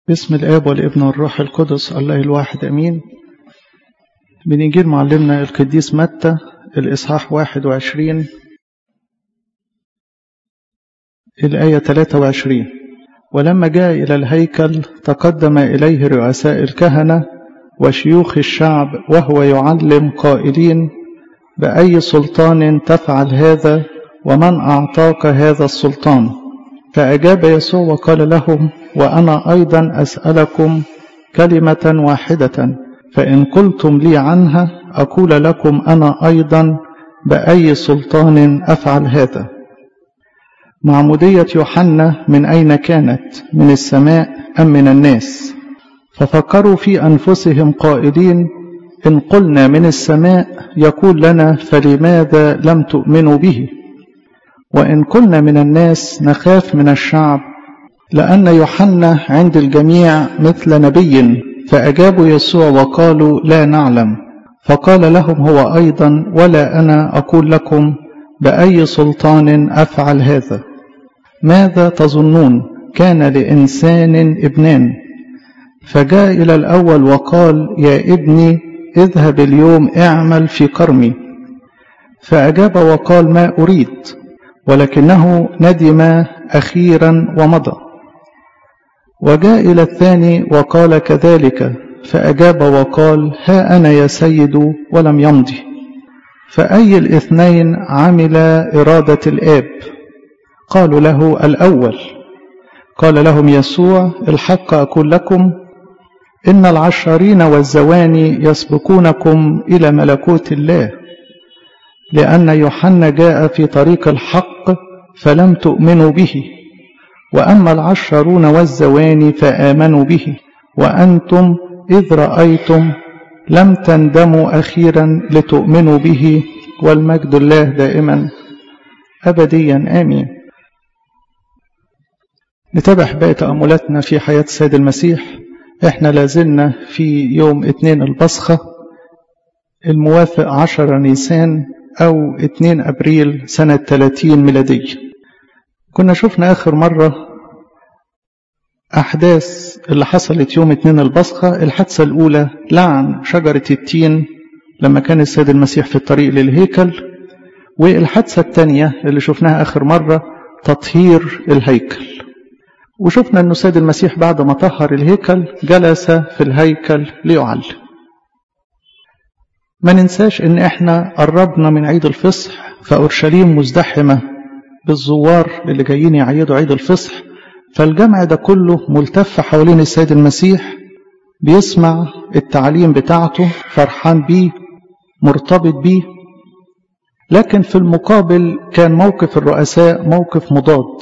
باسم الآب والابن والروح القدس الله الواحد أمين من إنجيل معلمنا القديس متى الإصحاح 21 الآية 23 ولما جاء إلى الهيكل تقدم إليه رؤساء الكهنة وشيوخ الشعب وهو يعلم قائلين بأي سلطان تفعل هذا ومن أعطاك هذا السلطان فأجاب يسوع وقال لهم وأنا أيضا أسألكم كلمة واحدة فإن قلتم لي عنها أقول لكم أنا أيضا بأي سلطان أفعل هذا معمودية يوحنا من أين كانت من السماء أم من الناس ففكروا في أنفسهم قائلين إن قلنا من السماء يقول لنا فلماذا لم تؤمنوا به وإن قلنا من الناس نخاف من الشعب لأن يوحنا عند الجميع مثل نبي فأجابوا يسوع وقالوا لا نعلم فقال لهم هو أيضا ولا أنا أقول لكم بأي سلطان أفعل هذا ماذا تظنون كان لإنسان ابنان فجاء إلى الأول وقال يا ابني اذهب اليوم اعمل في كرمي فأجاب وقال ما أريد ولكنه ندم أخيرا ومضى وجاء إلى الثاني وقال كذلك فأجاب وقال ها أنا يا سيد ولم يمضي فأي الاثنين عمل إرادة الآب قالوا له الأول قال لهم يسوع الحق أقول لكم إن العشرين والزواني يسبقونكم إلى ملكوت الله لأن يوحنا جاء في طريق الحق فلم تؤمنوا به وأما العشرون والزواني فآمنوا به وأنتم إذ رأيتم لم تندموا أخيرا لتؤمنوا به والمجد الله دائما أبديا آمين نتابع باقي تأملاتنا في حياة السيد المسيح احنا لازلنا في يوم اثنين البصخة الموافق عشر نيسان أو 2 أبريل سنة 30 ميلادية كنا شفنا آخر مرة أحداث اللي حصلت يوم 2 البصخة الحادثة الأولى لعن شجرة التين لما كان السيد المسيح في الطريق للهيكل والحادثة الثانية اللي شفناها آخر مرة تطهير الهيكل وشفنا أن السيد المسيح بعد ما طهر الهيكل جلس في الهيكل ليعلم ما ننساش ان احنا قربنا من عيد الفصح فاورشليم مزدحمه بالزوار اللي جايين يعيدوا عيد الفصح فالجمع ده كله ملتف حوالين السيد المسيح بيسمع التعليم بتاعته فرحان بيه مرتبط بيه لكن في المقابل كان موقف الرؤساء موقف مضاد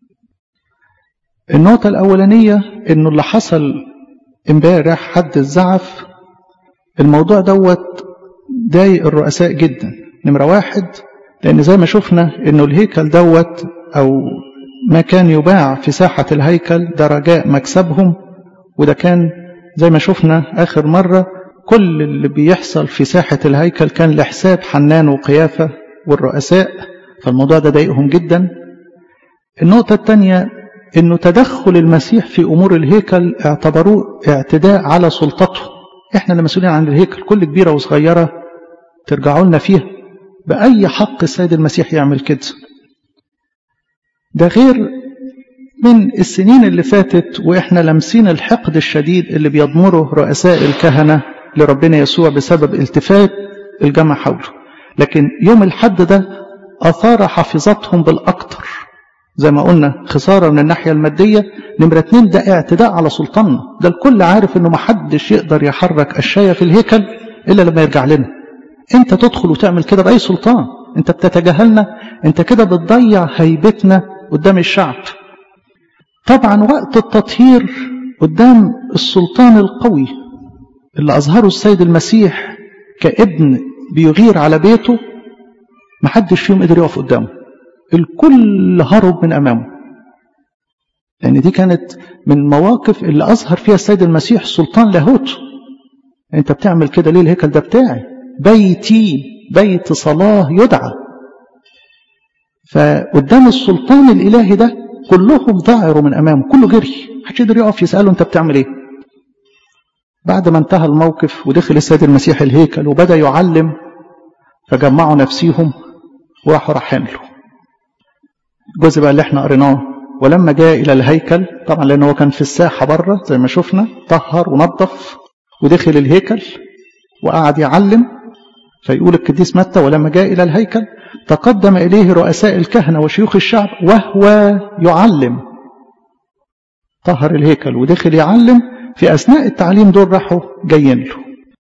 النقطة الأولانية إنه اللي حصل امبارح حد الزعف الموضوع دوت ضايق الرؤساء جدا نمرة واحد لأن زي ما شفنا إنه الهيكل دوت أو ما كان يباع في ساحة الهيكل ده رجاء مكسبهم وده كان زي ما شفنا آخر مرة كل اللي بيحصل في ساحة الهيكل كان لحساب حنان وقيافة والرؤساء فالموضوع ده ضايقهم جدا النقطة الثانية إنه تدخل المسيح في أمور الهيكل اعتبروه اعتداء على سلطته احنا اللي مسؤولين عن الهيكل كل كبيرة وصغيرة ترجعوا لنا فيها بأي حق السيد المسيح يعمل كده ده غير من السنين اللي فاتت وإحنا لمسين الحقد الشديد اللي بيضمره رؤساء الكهنة لربنا يسوع بسبب التفات الجمع حوله لكن يوم الحد ده أثار حافظتهم بالأكثر زي ما قلنا خسارة من الناحية المادية نمرة اتنين ده اعتداء على سلطاننا ده الكل عارف انه محدش يقدر يحرك الشاية في الهيكل إلا لما يرجع لنا انت تدخل وتعمل كده بأي سلطان انت بتتجاهلنا انت كده بتضيع هيبتنا قدام الشعب طبعا وقت التطهير قدام السلطان القوي اللي أظهره السيد المسيح كابن بيغير على بيته محدش فيهم قدر يقف قدامه الكل هرب من أمامه لأن دي كانت من المواقف اللي أظهر فيها السيد المسيح سلطان لاهوته أنت بتعمل كده ليه الهيكل ده بتاعي بيتي بيت صلاة يدعى فقدام السلطان الإلهي ده كلهم ضاعروا من أمامه كله جري محدش يقدر يقف يسأله أنت بتعمل إيه بعد ما انتهى الموقف ودخل السيد المسيح الهيكل وبدأ يعلم فجمعوا نفسيهم وراحوا رايحين له الجزء بقى اللي احنا قريناه ولما جاء إلى الهيكل طبعا لأنه هو كان في الساحة بره زي ما شفنا طهر ونظف ودخل الهيكل وقعد يعلم فيقول القديس متى ولما جاء إلى الهيكل تقدم إليه رؤساء الكهنة وشيوخ الشعب وهو يعلم طهر الهيكل ودخل يعلم في أثناء التعليم دول راحوا جايين له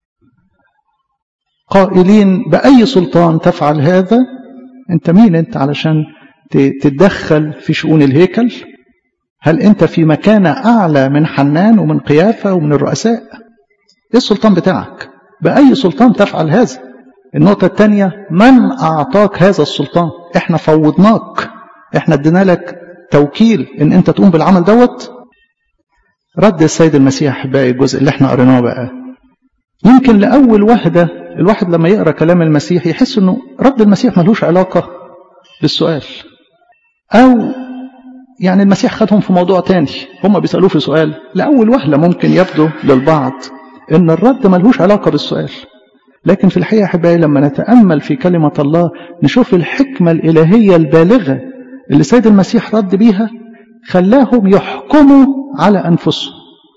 قائلين بأي سلطان تفعل هذا أنت مين أنت علشان تتدخل في شؤون الهيكل هل أنت في مكانة أعلى من حنان ومن قيافة ومن الرؤساء إيه السلطان بتاعك بأي سلطان تفعل هذا النقطة الثانية من أعطاك هذا السلطان احنا فوضناك احنا ادينا لك توكيل ان انت تقوم بالعمل دوت رد السيد المسيح باقي الجزء اللي احنا قريناه بقى يمكن لأول وهدة الواحد لما يقرأ كلام المسيح يحس انه رد المسيح ملوش علاقة بالسؤال او يعني المسيح خدهم في موضوع تاني هم بيسألوه في سؤال لأول وهلة ممكن يبدو للبعض ان الرد ملهوش علاقة بالسؤال لكن في الحقيقة أحبائي لما نتأمل في كلمة الله نشوف الحكمة الإلهية البالغة اللي سيد المسيح رد بيها خلاهم يحكموا على أنفسهم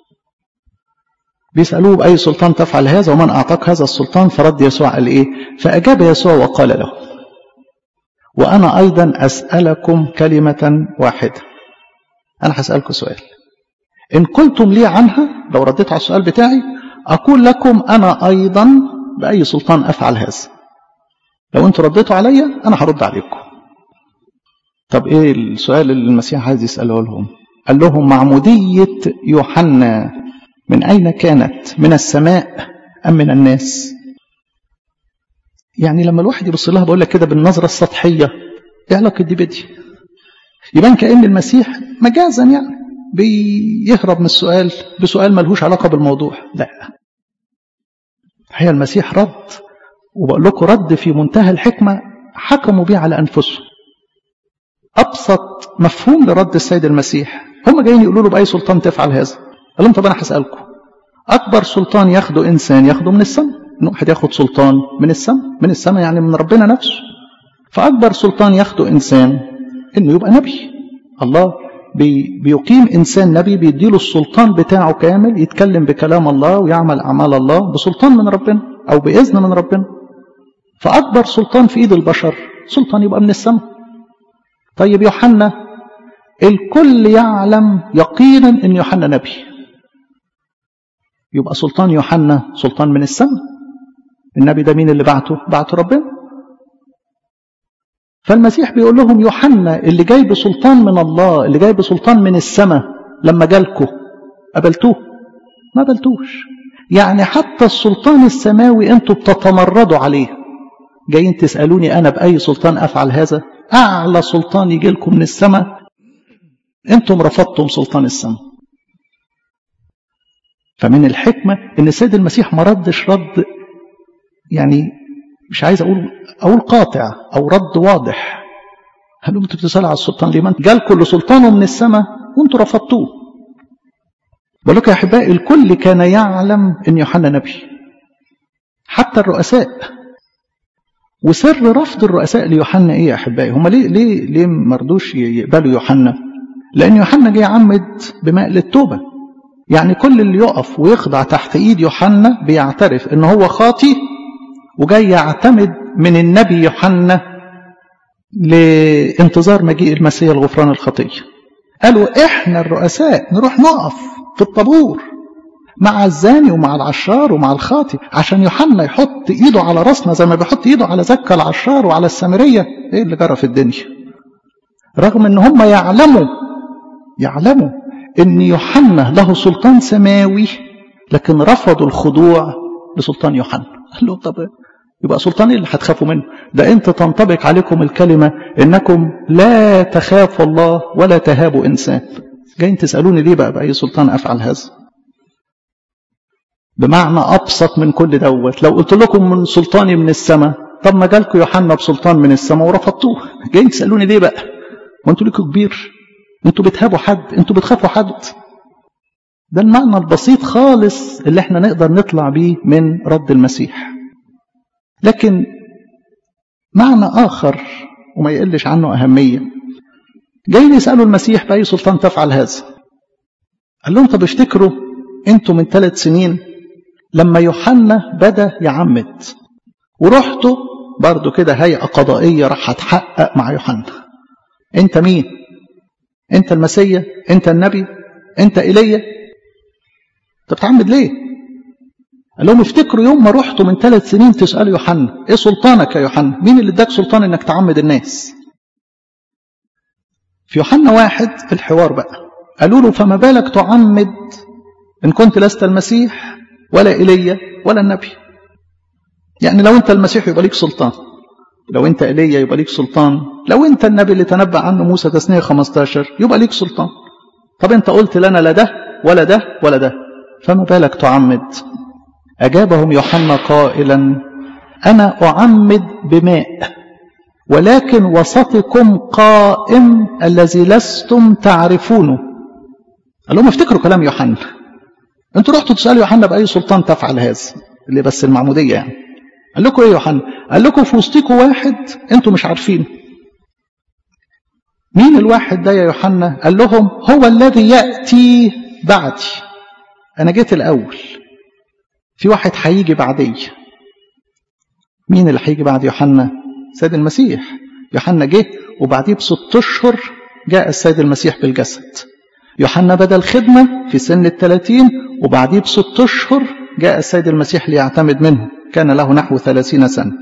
بيسألوه بأي سلطان تفعل هذا ومن أعطاك هذا السلطان فرد يسوع قال إيه فأجاب يسوع وقال له وأنا أيضا أسألكم كلمة واحدة أنا هسألكم سؤال إن قلتم لي عنها لو رديت على السؤال بتاعي أقول لكم أنا أيضا بأي سلطان أفعل هذا لو أنتوا رديتوا عليا أنا هرد عليكم طب إيه السؤال اللي المسيح عايز يسأله لهم قال لهم معمودية يوحنا من أين كانت من السماء أم من الناس يعني لما الواحد يبص لها بقول لك كده بالنظرة السطحية ايه علاقة دي بدي يبان كأن المسيح مجازا يعني بيهرب من السؤال بسؤال ملهوش علاقة بالموضوع لا هي المسيح رد وبقول لكم رد في منتهى الحكمة حكموا بيه على أنفسهم أبسط مفهوم لرد السيد المسيح هم جايين يقولوا له بأي سلطان تفعل هذا قال لهم طب أنا هسألكم أكبر سلطان ياخده إنسان ياخده من السماء إن واحد ياخد سلطان من السماء من السماء يعني من ربنا نفسه فأكبر سلطان ياخده إنسان إنه يبقى نبي الله بي بيقيم إنسان نبي بيديله السلطان بتاعه كامل يتكلم بكلام الله ويعمل أعمال الله بسلطان من ربنا أو بإذن من ربنا فأكبر سلطان في إيد البشر سلطان يبقى من السماء طيب يوحنا الكل يعلم يقينا أن يوحنا نبي يبقى سلطان يوحنا سلطان من السماء النبي ده مين اللي بعته بعته ربنا فالمسيح بيقول لهم يوحنا اللي جاي بسلطان من الله اللي جاي بسلطان من السماء لما جالكوا قبلتوه ما قبلتوش يعني حتى السلطان السماوي انتوا بتتمردوا عليه جايين تسألوني أنا بأي سلطان أفعل هذا أعلى سلطان يجي لكم من السماء انتم رفضتم سلطان السماء فمن الحكمة ان السيد المسيح ما ردش رد يعني مش عايز اقول اقول قاطع او رد واضح هل انتوا بتسالوا على السلطان ليه ما جال كل سلطانه من السماء وانتوا رفضتوه بقول لك يا احبائي الكل كان يعلم ان يوحنا نبي حتى الرؤساء وسر رفض الرؤساء ليوحنا ايه يا احبائي هم ليه ليه ليه ما رضوش يقبلوا يوحنا لان يوحنا جه يعمد بماء للتوبه يعني كل اللي يقف ويخضع تحت ايد يوحنا بيعترف ان هو خاطي وجاي يعتمد من النبي يوحنا لانتظار مجيء المسيح الغفران الخطيه قالوا احنا الرؤساء نروح نقف في الطابور مع الزاني ومع العشار ومع الخاطي عشان يوحنا يحط ايده على راسنا زي ما بيحط ايده على زكا العشار وعلى السامريه ايه اللي جرى في الدنيا رغم ان هم يعلموا يعلموا ان يوحنا له سلطان سماوي لكن رفضوا الخضوع لسلطان يوحنا قال له طب يبقى سلطان ايه اللي هتخافوا منه ده انت تنطبق عليكم الكلمه انكم لا تخافوا الله ولا تهابوا انسان جايين تسالوني ليه بقى باي سلطان افعل هذا بمعنى ابسط من كل دوت لو قلت لكم من سلطاني من السماء طب ما جالكم يوحنا بسلطان من السماء ورفضتوه جايين تسالوني ليه بقى وانتوا لكم كبير انتوا بتهابوا حد انتوا بتخافوا حد ده المعنى البسيط خالص اللي احنا نقدر نطلع بيه من رد المسيح لكن معنى آخر وما يقلش عنه أهمية جاي يسألوا المسيح بأي سلطان تفعل هذا قال لهم طب افتكروا انتوا من ثلاث سنين لما يوحنا بدا يعمد ورحتوا برضو كده هيئة قضائية راح هتحقق مع يوحنا انت مين انت المسيا انت النبي انت ايليا انت بتعمد ليه قال لهم افتكروا يوم ما رحتوا من ثلاث سنين تسألوا يوحنا ايه سلطانك يا يوحنا مين اللي اداك سلطان انك تعمد الناس في يوحنا واحد الحوار بقى قالوا له فما بالك تعمد ان كنت لست المسيح ولا ايليا ولا النبي يعني لو انت المسيح يبقى ليك سلطان لو انت ايليا يبقى ليك سلطان لو انت النبي اللي تنبأ عنه موسى تثنية 15 يبقى ليك سلطان طب انت قلت لنا لا ده ولا ده ولا ده فما بالك تعمد أجابهم يوحنا قائلا أنا أعمد بماء ولكن وسطكم قائم الذي لستم تعرفونه قال لهم افتكروا كلام يوحنا انتوا رحتوا تسألوا يوحنا بأي سلطان تفعل هذا اللي بس المعمودية يعني قال لكم ايه يوحنا قال لكم في وسطكم واحد انتوا مش عارفينه مين الواحد ده يا يوحنا قال لهم هو الذي يأتي بعدي أنا جيت الأول في واحد هيجي بعدي مين اللي هيجي بعد يوحنا سيد المسيح يوحنا جه وبعديه بست اشهر جاء السيد المسيح بالجسد يوحنا بدا الخدمة في سن الثلاثين وبعديه بست اشهر جاء السيد المسيح ليعتمد منه كان له نحو ثلاثين سنة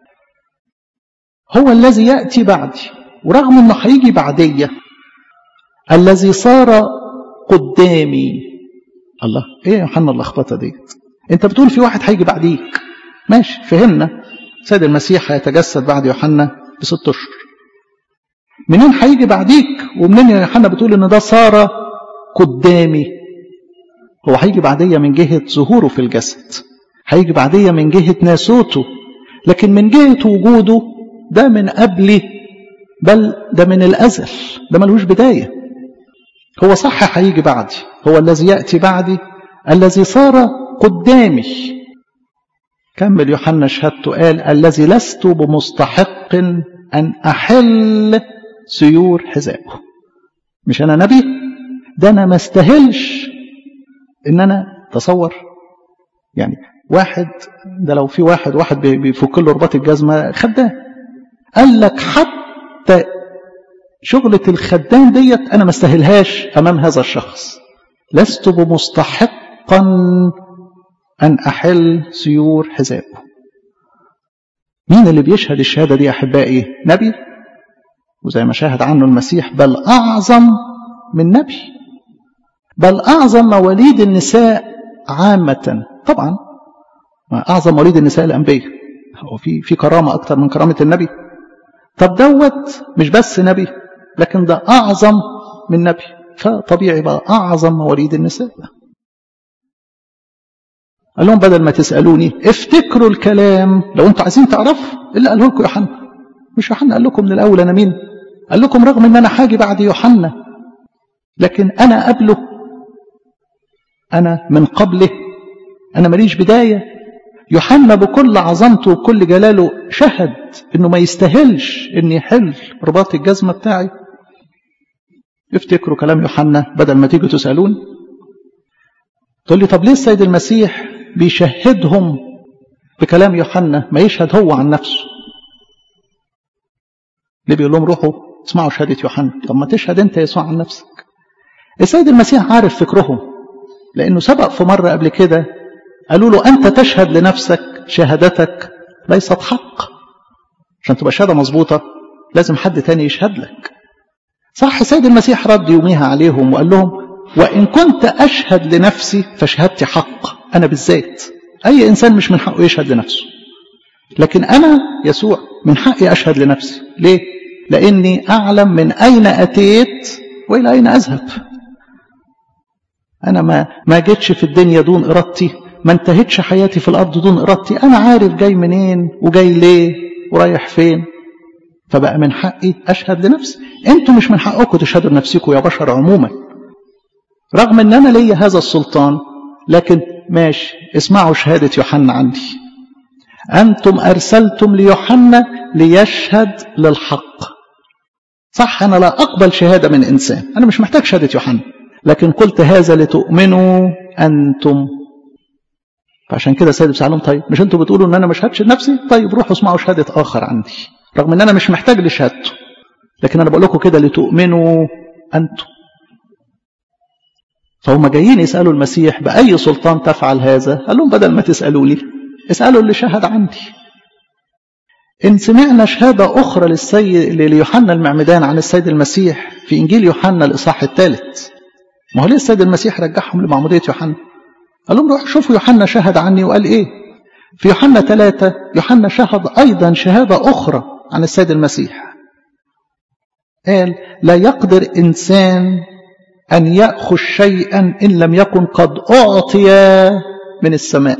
هو الذي يأتي بعدي ورغم انه هيجي بعدية الذي صار قدامي الله ايه يا يوحنا اللخبطه ديت انت بتقول في واحد هيجي بعديك ماشي فهمنا سيد المسيح هيتجسد بعد يوحنا بست اشهر منين هيجي بعديك ومنين يا يوحنا بتقول ان ده صار قدامي هو هيجي بعديه من جهه ظهوره في الجسد هيجي بعديه من جهه ناسوته لكن من جهه وجوده ده من قبلي بل ده من الازل ده ملوش بدايه هو صح هيجي بعدي هو الذي ياتي بعدي الذي صار قدامي كمل يوحنا شهادته قال الذي لست بمستحق أن أحل سيور حذائه مش أنا نبي ده أنا ما استاهلش إن أنا تصور يعني واحد ده لو في واحد واحد بيفك له رباط الجزمة خدام قال لك حتى شغلة الخدام ديت أنا ما استاهلهاش أمام هذا الشخص لست بمستحقا أن أحل سيور حذائه مين اللي بيشهد الشهادة دي أحبائي نبي وزي ما شاهد عنه المسيح بل أعظم من نبي بل أعظم مواليد النساء عامة طبعا أعظم مواليد النساء الأنبياء هو في في كرامة أكتر من كرامة النبي طب دوت مش بس نبي لكن ده أعظم من نبي فطبيعي بقى أعظم مواليد النساء قال لهم بدل ما تسألوني افتكروا الكلام لو انتوا عايزين تعرفوا اللي قاله لكم يوحنا مش يوحنا قال لكم من الأول أنا مين قال لكم رغم ان أنا حاجي بعد يوحنا لكن أنا قبله أنا من قبله أنا ماليش بداية يوحنا بكل عظمته وكل جلاله شهد انه ما يستاهلش ان يحل رباط الجزمة بتاعي افتكروا كلام يوحنا بدل ما تيجوا تسألون تقول لي طب ليه السيد المسيح بيشهدهم بكلام يوحنا ما يشهد هو عن نفسه ليه بيقول لهم روحوا اسمعوا شهادة يوحنا طب ما تشهد انت يسوع عن نفسك السيد المسيح عارف فكرهم لانه سبق في مرة قبل كده قالوا له انت تشهد لنفسك شهادتك ليست حق عشان تبقى شهادة مظبوطة لازم حد تاني يشهد لك صح السيد المسيح رد يوميها عليهم وقال لهم وإن كنت أشهد لنفسي فشهادتي حق أنا بالذات أي إنسان مش من حقه يشهد لنفسه لكن أنا يسوع من حقي أشهد لنفسي ليه؟ لأني أعلم من أين أتيت وإلى أين أذهب أنا ما ما جيتش في الدنيا دون إرادتي ما انتهتش حياتي في الأرض دون إرادتي أنا عارف جاي منين وجاي ليه ورايح فين فبقى من حقي اشهد لنفسي انتوا مش من حقكم تشهدوا لنفسكم يا بشر عموما رغم ان انا ليا هذا السلطان لكن ماشي اسمعوا شهادة يوحنا عندي أنتم أرسلتم ليوحنا ليشهد للحق صح أنا لا أقبل شهادة من إنسان أنا مش محتاج شهادة يوحنا لكن قلت هذا لتؤمنوا أنتم فعشان كده سيد بسألهم طيب مش أنتوا بتقولوا أن أنا مش هتشهد نفسي طيب روحوا اسمعوا شهادة آخر عندي رغم أن أنا مش محتاج لشهادته لكن أنا بقول لكم كده لتؤمنوا أنتم فهم جايين يسألوا المسيح بأي سلطان تفعل هذا قال لهم بدل ما تسألوا لي اسألوا اللي شهد عندي إن سمعنا شهادة أخرى للسيد ليوحنا المعمدان عن السيد المسيح في إنجيل يوحنا الإصحاح الثالث ما هو ليه السيد المسيح رجعهم لمعمودية يوحنا قال لهم روحوا شوفوا يوحنا شهد عني وقال إيه في يوحنا ثلاثة يوحنا شهد أيضا شهادة أخرى عن السيد المسيح قال لا يقدر إنسان أن يأخذ شيئا إن لم يكن قد أعطي من السماء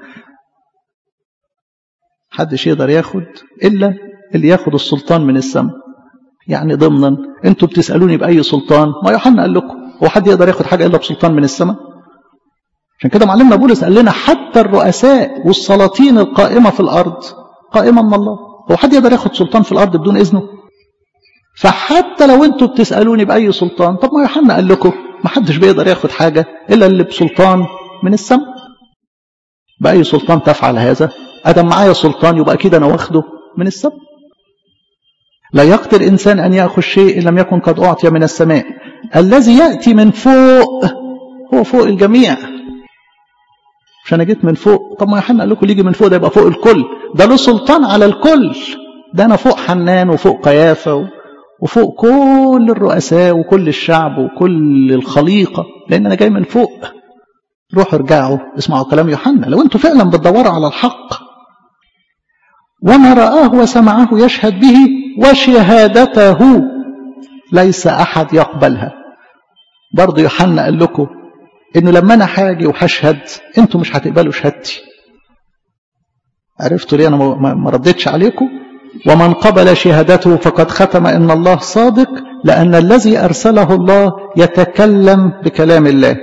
حدش يقدر ياخد إلا اللي ياخد السلطان من السماء يعني ضمنا انتوا بتسألوني بأي سلطان ما يوحنا قال لكم هو حد يقدر ياخد حاجة إلا بسلطان من السماء عشان كده معلمنا بولس قال لنا حتى الرؤساء والسلاطين القائمة في الأرض قائمة من الله هو حد يقدر ياخد سلطان في الأرض بدون إذنه فحتى لو انتوا بتسألوني بأي سلطان طب ما يوحنا قال لكم ما حدش بيقدر ياخد حاجة إلا اللي بسلطان من السماء بأي سلطان تفعل هذا أدم معايا سلطان يبقى أكيد أنا واخده من السماء لا يقدر إنسان أن يأخذ شيء إن لم يكن قد أعطي من السماء الذي يأتي من فوق هو فوق الجميع مش أنا جيت من فوق طب ما يوحنا قال لكم اللي يجي من فوق ده يبقى فوق الكل ده له سلطان على الكل ده أنا فوق حنان وفوق قيافة وفوق كل الرؤساء وكل الشعب وكل الخليقة لأن أنا جاي من فوق روحوا ارجعوا اسمعوا كلام يوحنا لو انتوا فعلا بتدوروا على الحق وما رآه وسمعه يشهد به وشهادته ليس أحد يقبلها برضه يوحنا قال لكم انه لما انا حاجي وهشهد انتوا مش هتقبلوا شهادتي عرفتوا ليه انا ما ردتش عليكم ومن قبل شهادته فقد ختم ان الله صادق لان الذي ارسله الله يتكلم بكلام الله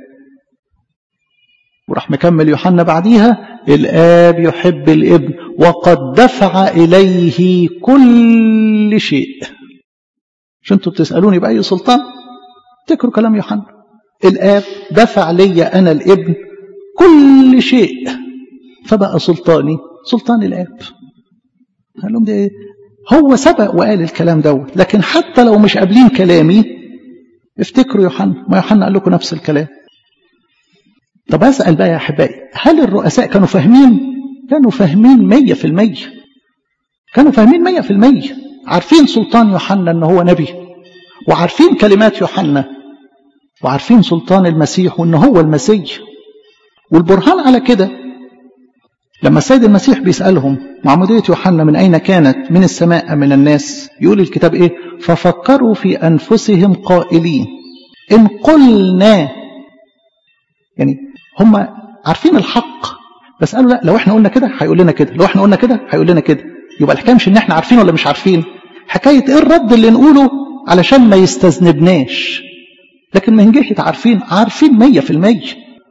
وراح مكمل يوحنا بعديها الاب يحب الابن وقد دفع اليه كل شيء مش انتوا بتسالوني باي سلطان افتكروا كلام يوحنا الاب دفع لي انا الابن كل شيء فبقى سلطاني سلطان الاب قال لهم ده هو سبق وقال الكلام دوت لكن حتى لو مش قابلين كلامي افتكروا يوحنا ما يوحنا قال لكم نفس الكلام طب اسال بقى يا احبائي هل الرؤساء كانوا فاهمين كانوا فاهمين مية في المية كانوا فاهمين مية في المية عارفين سلطان يوحنا ان هو نبي وعارفين كلمات يوحنا وعارفين سلطان المسيح وان هو المسيح والبرهان على كده لما السيد المسيح بيسألهم معمودية يوحنا من أين كانت من السماء أم من الناس يقول الكتاب إيه ففكروا في أنفسهم قائلين إن قلنا يعني هم عارفين الحق بس قالوا لا لو احنا قلنا كده هيقول لنا كده لو احنا قلنا كده هيقول لنا كده يبقى الحكايه مش ان احنا عارفين ولا مش عارفين حكايه ايه الرد اللي نقوله علشان ما يستذنبناش لكن من جهه عارفين عارفين مية في المية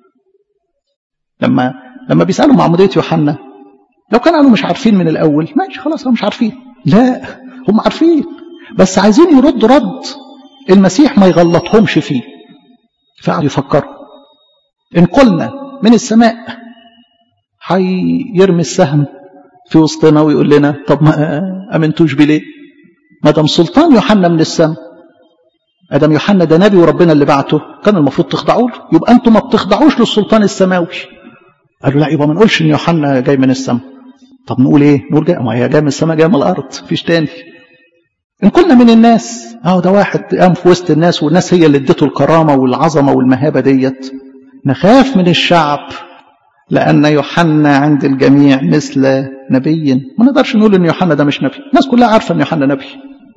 لما لما بيسالوا معموديه يوحنا لو كانوا قالوا مش عارفين من الاول ماشي خلاص هم مش عارفين لا هم عارفين بس عايزين يردوا رد المسيح ما يغلطهمش فيه فقعدوا يفكروا ان قلنا من السماء هيرمي السهم في وسطنا ويقول لنا طب ما امنتوش بليه ما دام سلطان يوحنا من السماء ادم يوحنا ده نبي وربنا اللي بعته كان المفروض تخضعوا له يبقى انتم ما بتخضعوش للسلطان السماوي قالوا لا يبقى ما نقولش ان يوحنا جاي من السماء طب نقول ايه نقول جاي ما هي جاي من السماء جاي من الارض مفيش تاني ان كنا من الناس اهو ده واحد قام في وسط الناس والناس هي اللي ادته الكرامه والعظمه والمهابه ديت نخاف من الشعب لأن يوحنا عند الجميع مثل نبي ما نقدرش نقول إن يوحنا ده مش نبي الناس كلها عارفة إن يوحنا نبي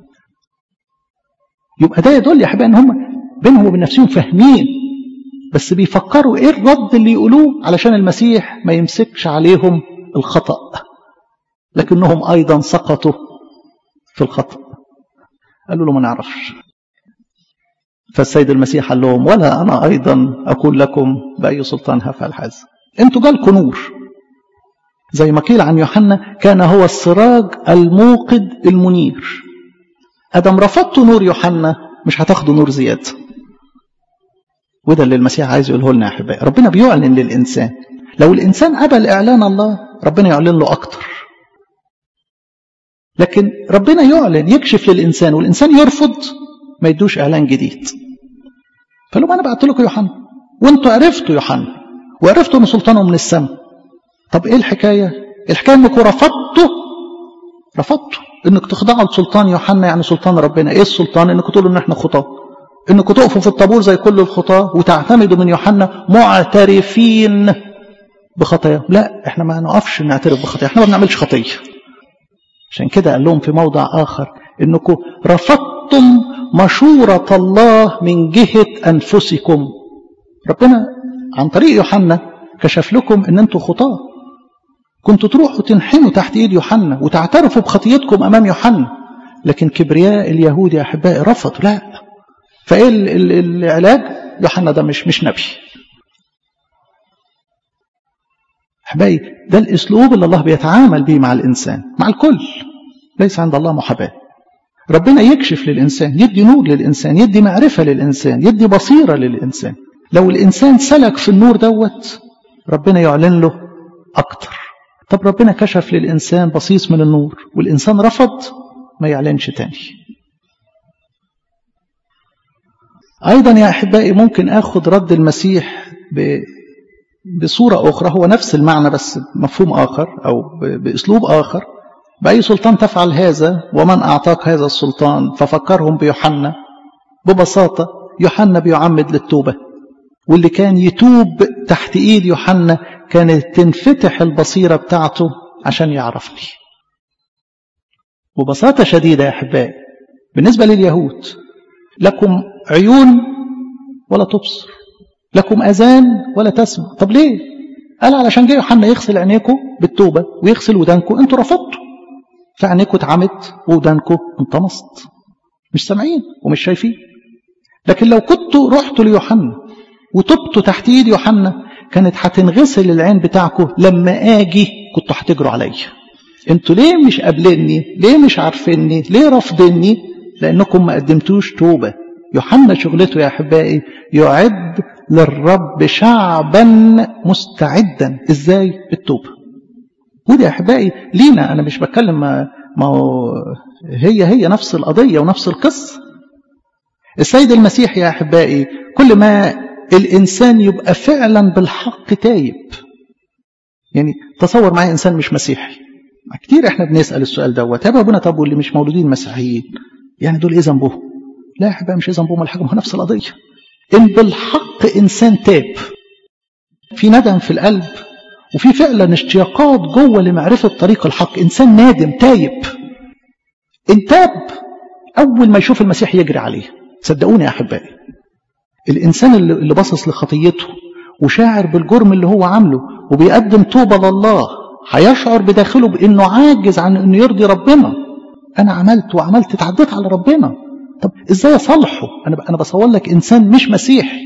يبقى ده يدل يا أحبائي إن هم بينهم وبين نفسهم فاهمين بس بيفكروا إيه الرد اللي يقولوه علشان المسيح ما يمسكش عليهم الخطأ لكنهم أيضا سقطوا في الخطأ قالوا له ما نعرفش فالسيد المسيح قال لهم ولا أنا أيضا أقول لكم بأي سلطان هفعل هذا أنتوا جالكم نور زي ما قيل عن يوحنا كان هو السراج الموقد المنير أدم رفضتوا نور يوحنا مش هتاخدوا نور زيادة وده اللي المسيح عايز يقوله لنا يا أحبائي ربنا بيعلن للإنسان لو الإنسان قبل إعلان الله ربنا يعلن له أكتر لكن ربنا يعلن يكشف للإنسان والإنسان يرفض ما يدوش إعلان جديد فلو أنا بعت لكم يوحنا وانتوا عرفتوا يوحنا وعرفتوا أن سلطانه من السماء طب إيه الحكاية؟ الحكاية أنكم رفضتوا رفضتوا أنك تخضعوا لسلطان يوحنا يعني سلطان ربنا إيه السلطان؟ أنكم تقولوا أن إحنا خطاة أنكم تقفوا في الطابور زي كل الخطاة وتعتمدوا من يوحنا معترفين بخطاياهم لا احنا ما نقفش نعترف بخطايا احنا ما بنعملش خطيه عشان كده قال لهم في موضع اخر انكم رفضتم مشورة الله من جهة انفسكم ربنا عن طريق يوحنا كشف لكم ان انتم خطاة كنتوا تروحوا تنحنوا تحت ايد يوحنا وتعترفوا بخطيتكم امام يوحنا لكن كبرياء اليهود يا احبائي رفضوا لا فايه العلاج يوحنا ده مش مش نبي احبائي ده الاسلوب اللي الله بيتعامل به مع الانسان مع الكل ليس عند الله محاباه ربنا يكشف للانسان يدي نور للانسان يدي معرفه للانسان يدي بصيره للانسان لو الانسان سلك في النور دوت ربنا يعلن له اكتر طب ربنا كشف للانسان بصيص من النور والانسان رفض ما يعلنش تاني ايضا يا احبائي ممكن اخذ رد المسيح ب بصورة أخرى هو نفس المعنى بس مفهوم آخر أو بأسلوب آخر بأي سلطان تفعل هذا ومن أعطاك هذا السلطان ففكرهم بيوحنا ببساطة يوحنا بيعمد للتوبة واللي كان يتوب تحت إيد يوحنا كانت تنفتح البصيرة بتاعته عشان يعرفني ببساطة شديدة يا أحبائي بالنسبة لليهود لكم عيون ولا تبصر لكم أذان ولا تسمع طب ليه قال علشان جه يوحنا يغسل عينيكم بالتوبة ويغسل ودانكم انتوا رفضتوا فعينيكم اتعمت ودانكم انطمست مش سامعين ومش شايفين لكن لو كنتوا رحتوا ليوحنا وتبتوا تحت ايد يوحنا كانت هتنغسل العين بتاعكم لما اجي كنتوا هتجروا عليا انتوا ليه مش قابليني ليه مش عارفيني ليه رافضيني لانكم ما قدمتوش توبه يوحنا شغلته يا احبائي يعد للرب شعبا مستعدا ازاي بالتوبه ودي يا احبائي لينا انا مش بتكلم ما هو هي هي نفس القضيه ونفس القصه السيد المسيح يا احبائي كل ما الانسان يبقى فعلا بالحق تايب يعني تصور معايا انسان مش مسيحي كتير احنا بنسال السؤال دوت يا ابونا طب واللي مش مولودين مسيحيين يعني دول ايه ذنبهم لا يا احبائي مش ايه ذنبهم ولا حاجه ما هو نفس القضيه ان بالحق انسان تاب في ندم في القلب وفي فعلا اشتياقات جوه لمعرفه طريق الحق انسان نادم تايب ان تاب اول ما يشوف المسيح يجري عليه صدقوني يا احبائي الانسان اللي باصص لخطيته وشاعر بالجرم اللي هو عامله وبيقدم توبه لله هيشعر بداخله بانه عاجز عن انه يرضي ربنا انا عملت وعملت اتعديت على ربنا طب ازاي اصالحه انا انا بصور لك انسان مش مسيحي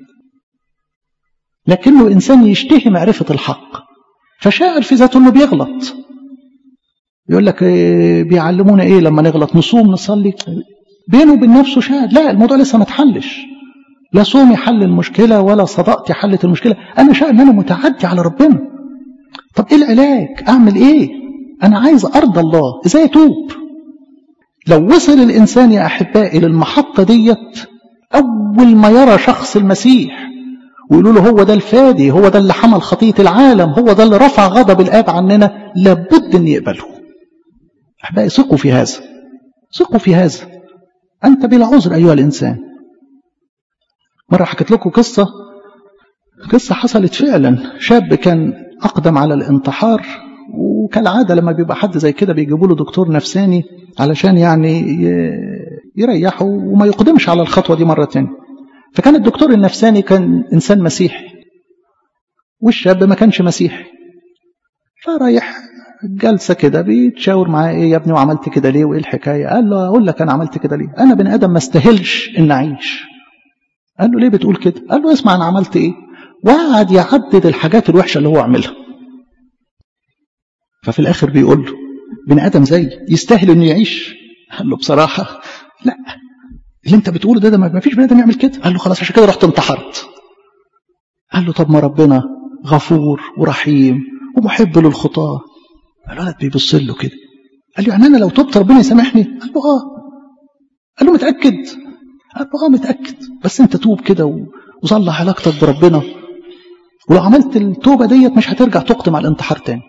لكنه انسان يشتهي معرفه الحق فشاعر في ذاته انه بيغلط يقول لك إيه بيعلمونا ايه لما نغلط نصوم نصلي بينه وبين نفسه شاعر لا الموضوع لسه ما اتحلش لا صومي حل المشكله ولا صدقتي حلت المشكله انا شاعر ان انا متعدي على ربنا طب ايه العلاج اعمل ايه انا عايز ارضى الله ازاي اتوب لو وصل الإنسان يا أحبائي للمحطة ديت أول ما يرى شخص المسيح ويقولوا له هو ده الفادي هو ده اللي حمل خطية العالم هو ده اللي رفع غضب الآب عننا لابد أن يقبله أحبائي ثقوا في هذا ثقوا في هذا أنت بلا عذر أيها الإنسان مرة حكيت لكم قصة قصة حصلت فعلا شاب كان أقدم على الانتحار وكالعادة لما بيبقى حد زي كده بيجيبوا له دكتور نفساني علشان يعني يريحه وما يقدمش على الخطوة دي مرة تانية فكان الدكتور النفساني كان إنسان مسيحي والشاب ما كانش مسيحي فرايح جلسة كده بيتشاور معاه ايه يا ابني وعملت كده ليه وايه الحكاية قال له اقول لك انا عملت كده ليه انا بني ادم ما استاهلش ان اعيش قال له ليه بتقول كده قال له اسمع انا عملت ايه وقعد يعدد الحاجات الوحشة اللي هو عملها ففي الاخر بيقول له بني ادم زي يستاهل انه يعيش قال له بصراحة لا اللي انت بتقوله ده, ده ما فيش بني ادم يعمل كده قال له خلاص عشان كده رحت انتحرت قال له طب ما ربنا غفور ورحيم ومحب للخطاه الولد بيبص له كده قال له يعني انا لو تبت ربنا يسامحني قال له اه قال له متاكد قال له اه متاكد بس انت توب كده وصلح علاقتك بربنا ولو عملت التوبه ديت مش هترجع تقدم على الانتحار تاني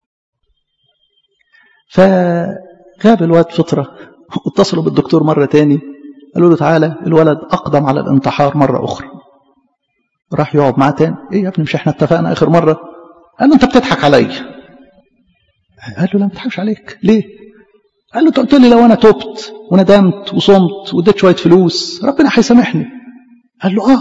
فغاب الواد فتره واتصلوا بالدكتور مره تاني قالوا له تعالى الولد اقدم على الانتحار مره اخرى راح يقعد معاه تاني ايه يا ابني مش احنا اتفقنا اخر مره قال له انت بتضحك عليا قال له لا ما تضحكش عليك ليه قال له انت قلت لي لو انا تبت وندمت وصمت واديت شويه فلوس ربنا هيسامحني قال له اه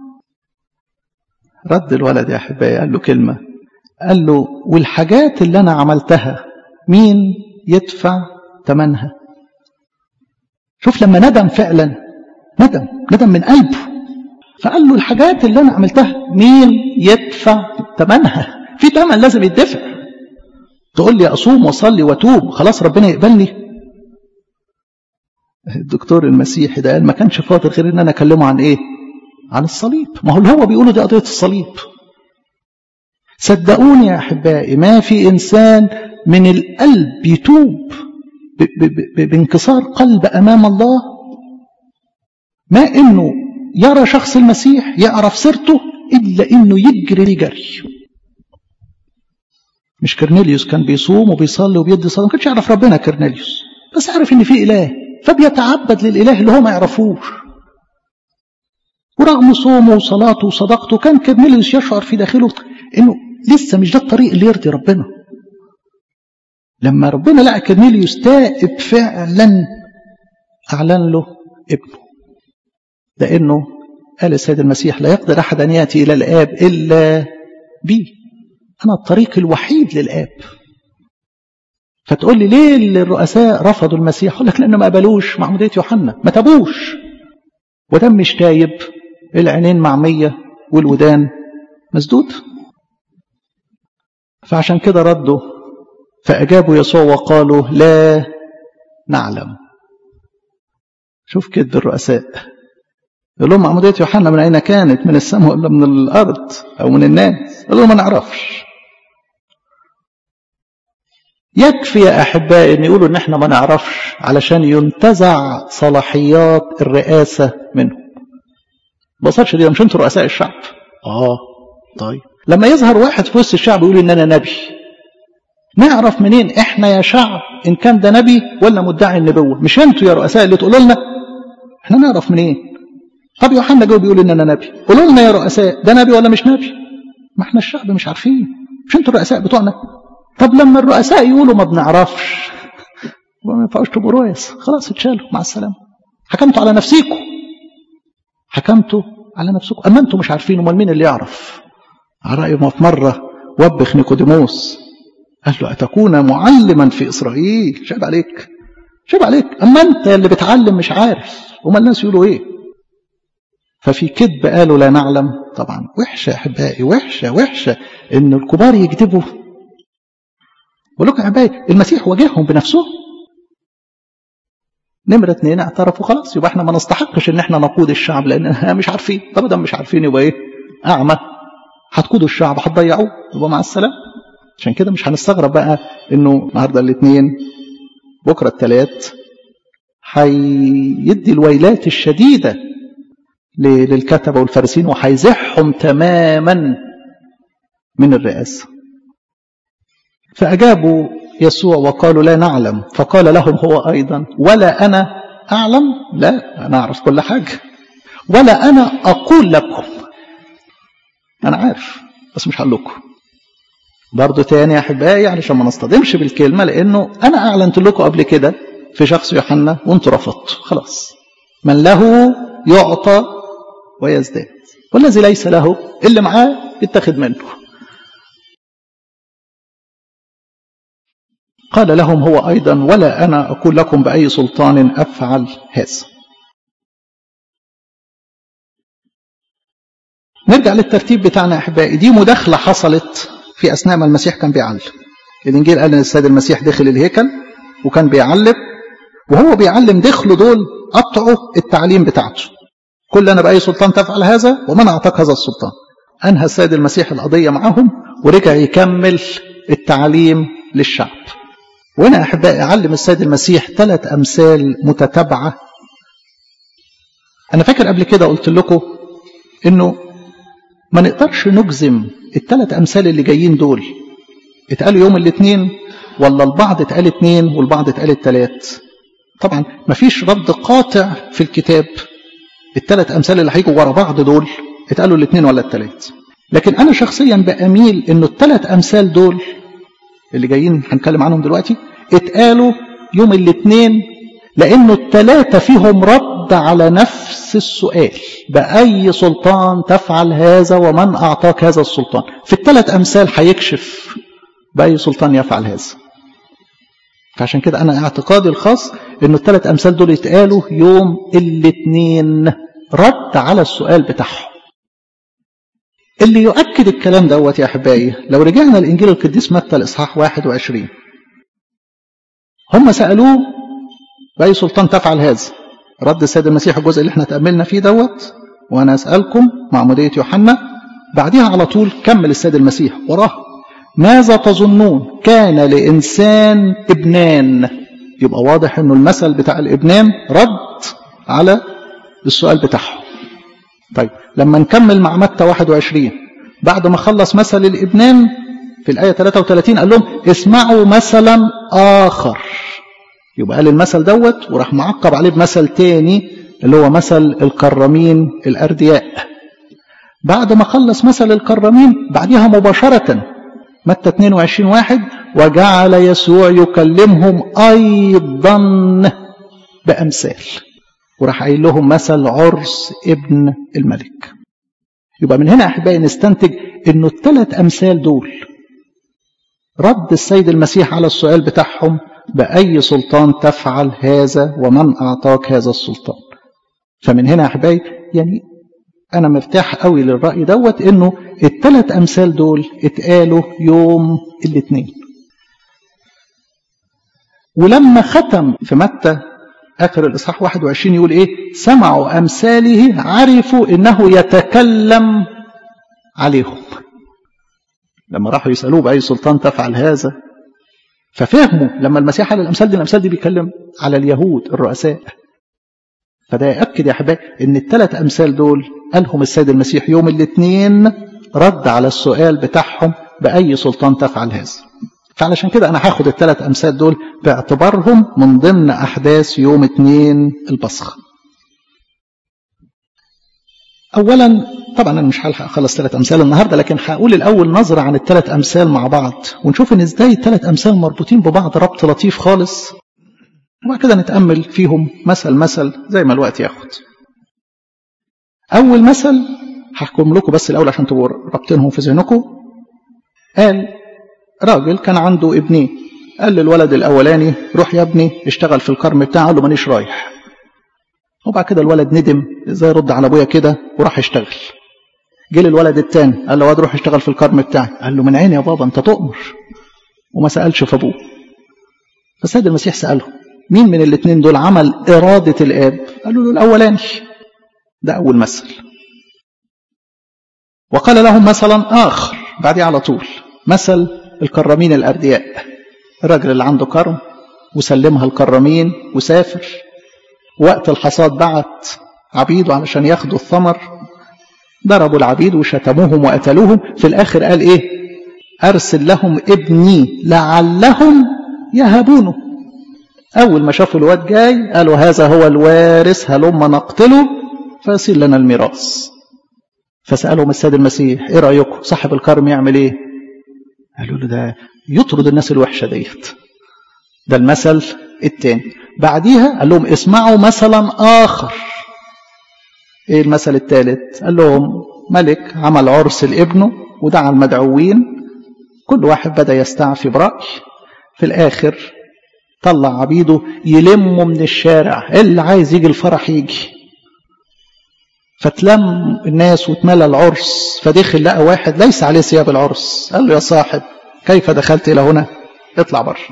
رد الولد يا احبائي قال له كلمه قال له والحاجات اللي انا عملتها مين يدفع ثمنها شوف لما ندم فعلا ندم ندم من قلبه فقال له الحاجات اللي انا عملتها مين يدفع ثمنها في ثمن لازم يدفع تقول لي اصوم واصلي واتوب خلاص ربنا يقبلني الدكتور المسيحي ده قال ما كانش فاضل غير ان انا اكلمه عن ايه عن الصليب ما هو اللي هو بيقوله دي قضيه الصليب صدقوني يا احبائي ما في انسان من القلب يتوب بانكسار قلب امام الله ما انه يرى شخص المسيح يعرف سيرته الا انه يجري جري مش كرنيليوس كان بيصوم وبيصلي وبيدي صلاه ما كانش يعرف ربنا كرنيليوس بس عارف ان في اله فبيتعبد للاله اللي هو ما يعرفوش ورغم صومه وصلاته وصدقته كان كرنيليوس يشعر في داخله انه لسه مش ده الطريق اللي يرضي ربنا لما ربنا لقى كرنيليوس تائب فعلا اعلن له ابنه لانه قال السيد المسيح لا يقدر احد ان ياتي الى الاب الا بي أنا الطريق الوحيد للآب فتقول لي ليه الرؤساء رفضوا المسيح أقول لك لأنه ما قبلوش معمودية يوحنا ما تابوش ودم مش تايب العينين معمية والودان مسدود فعشان كده ردوا فأجابوا يسوع وقالوا لا نعلم شوف كده الرؤساء يقول لهم معمودية يوحنا من أين كانت من السماء ولا من الأرض أو من الناس قال لهم ما نعرفش يكفي يا أحبائي أن يقولوا أن احنا ما نعرفش علشان ينتزع صلاحيات الرئاسة منهم بصرش دي مش انتوا رؤساء الشعب اه طيب لما يظهر واحد في وسط الشعب يقول ان انا نبي نعرف منين احنا يا شعب ان كان ده نبي ولا مدعي النبوه مش انتوا يا رؤساء اللي تقولوا لنا احنا نعرف منين طب يوحنا جاوب بيقول ان انا نبي قولوا لنا يا رؤساء ده نبي ولا مش نبي ما احنا الشعب مش عارفين مش انتوا الرؤساء بتوعنا طب لما الرؤساء يقولوا ما بنعرفش ما ينفعوش تبقوا رؤس خلاص اتشالوا مع السلامه حكمتوا على نفسيكم حكمتوا على نفسكم اما انتوا مش عارفين امال مين اللي يعرف على راي ما في مره وبخ نيكوديموس قال له اتكون معلما في اسرائيل شاب عليك شاب عليك اما انت اللي بتعلم مش عارف امال الناس يقولوا ايه ففي كذب قالوا لا نعلم طبعا وحشه يا احبائي وحشه وحشه ان الكبار يكذبوا بقول لكم يا احبائي المسيح واجههم بنفسه نمرة اتنين اعترفوا خلاص يبقى احنا ما نستحقش ان احنا نقود الشعب لان مش عارفين طب ده مش عارفين يبقى ايه اعمى هتقودوا الشعب هتضيعوه يبقى مع السلامه عشان كده مش هنستغرب بقى انه النهارده الاثنين بكره الثلاث هيدي الويلات الشديده للكتبه والفارسين وهيزحهم تماما من الرئاسه فاجابوا يسوع وقالوا لا نعلم فقال لهم هو أيضا ولا أنا أعلم لا أنا أعرف كل حاجة ولا أنا أقول لكم أنا عارف بس مش هقول لكم برضه تاني يا أحبائي علشان ما نصطدمش بالكلمة لأنه أنا أعلنت لكم قبل كده في شخص يوحنا وأنتوا رفضتوا خلاص من له يعطى ويزداد والذي ليس له اللي معاه يتخذ منه قال لهم هو أيضا ولا أنا أقول لكم بأي سلطان أفعل هذا نرجع للترتيب بتاعنا أحبائي دي مداخلة حصلت في أثناء ما المسيح كان بيعلم الإنجيل قال إن السيد المسيح دخل الهيكل وكان بيعلم وهو بيعلم دخلوا دول قطعوا التعليم بتاعته كل أنا بأي سلطان تفعل هذا ومن أعطاك هذا السلطان أنهى السيد المسيح القضية معهم ورجع يكمل التعليم للشعب وهنا أحبائي أعلم السيد المسيح ثلاث أمثال متتابعة أنا فاكر قبل كده قلت لكم إنه ما نقدرش نجزم الثلاث أمثال اللي جايين دول اتقالوا يوم الاثنين ولا البعض اتقال اثنين والبعض اتقال الثلاث طبعا ما فيش رد قاطع في الكتاب الثلاث أمثال اللي هيجوا ورا بعض دول اتقالوا الاثنين ولا الثلاث لكن أنا شخصيا بأميل إنه الثلاث أمثال دول اللي جايين هنتكلم عنهم دلوقتي اتقالوا يوم الاثنين لأنه الثلاثة فيهم رد على نفس السؤال بأي سلطان تفعل هذا ومن أعطاك هذا السلطان في الثلاث أمثال هيكشف بأي سلطان يفعل هذا فعشان كده أنا اعتقادي الخاص إنه الثلاث أمثال دول يتقالوا يوم الاثنين رد على السؤال بتاعهم اللي يؤكد الكلام دوت يا أحبائي لو رجعنا لإنجيل القديس متى الإصحاح 21 هم سألوه بأي سلطان تفعل هذا رد السيد المسيح الجزء اللي احنا تأملنا فيه دوت وأنا أسألكم معمودية يوحنا بعدها على طول كمل السيد المسيح وراه ماذا تظنون كان لإنسان ابنان يبقى واضح انه المثل بتاع الابنان رد على السؤال بتاعهم طيب لما نكمل مع متى 21 بعد ما خلص مثل الابنان في الآية 33 قال لهم اسمعوا مثلا آخر يبقى قال المثل دوت وراح معقب عليه بمثل تاني اللي هو مثل الكرامين الأردياء بعد ما خلص مثل الكرامين بعدها مباشرة متى 22 واحد وجعل يسوع يكلمهم أيضا بأمثال وراح قايل لهم مثل عرس ابن الملك يبقى من هنا أحبائي نستنتج أنه الثلاث أمثال دول رد السيد المسيح على السؤال بتاعهم بأي سلطان تفعل هذا ومن أعطاك هذا السلطان فمن هنا أحبائي يعني أنا مرتاح قوي للرأي دوت إنه الثلاث أمثال دول اتقالوا يوم الاثنين ولما ختم في متى آخر الإصحاح 21 يقول إيه سمعوا أمثاله عرفوا إنه يتكلم عليهم لما راحوا يسألوه بأي سلطان تفعل هذا ففهموا لما المسيح قال الأمثال دي الأمثال دي بيتكلم على اليهود الرؤساء فده يأكد يا أحبائي إن الثلاث أمثال دول قالهم السيد المسيح يوم الاثنين رد على السؤال بتاعهم بأي سلطان تفعل هذا فعلشان كده أنا هاخد الثلاث أمثال دول باعتبارهم من ضمن أحداث يوم اثنين البصخ أولا طبعا أنا مش هلحق أخلص ثلاث أمثال النهاردة لكن هقول الأول نظرة عن الثلاث أمثال مع بعض ونشوف إن إزاي الثلاث أمثال مربوطين ببعض ربط لطيف خالص وبعد كده نتأمل فيهم مثل مثل زي ما الوقت ياخد أول مثل هحكم لكم بس الأول عشان تبقوا رابطينهم في ذهنكم قال راجل كان عنده ابنين قال للولد الأولاني روح يا ابني اشتغل في الكرم بتاعه قال له مانيش رايح وبعد كده الولد ندم ازاي يرد على ابويا كده وراح يشتغل جه للولد التاني قال له واد روح اشتغل في الكرم بتاعي قال له من عيني يا بابا انت تؤمر وما سألش في ابوه فالسيد المسيح سأله مين من الاثنين دول عمل إرادة الآب قالوا له الأولاني ده أول مثل وقال لهم مثلا آخر بعديه على طول مثل الكرامين الأردياء الراجل اللي عنده كرم وسلمها الكرامين وسافر وقت الحصاد بعت عبيده علشان ياخدوا الثمر ضربوا العبيد وشتموهم وقتلوهم في الآخر قال إيه أرسل لهم ابني لعلهم يهبونه أول ما شافوا الواد جاي قالوا هذا هو الوارث هلما نقتله فيصير لنا الميراث فسألهم السيد المسيح إيه رأيكم صاحب الكرم يعمل إيه قالوا له ده يطرد الناس الوحشة ديت ده المثل التاني بعديها قال لهم اسمعوا مثلا آخر إيه المثل الثالث قال لهم ملك عمل عرس لابنه ودعا المدعوين كل واحد بدأ يستعفي برأي في الآخر طلع عبيده يلموا من الشارع اللي عايز يجي الفرح يجي فتلم الناس واتملى العرس فدخل لقى واحد ليس عليه ثياب العرس قال له يا صاحب كيف دخلت إلى هنا اطلع بره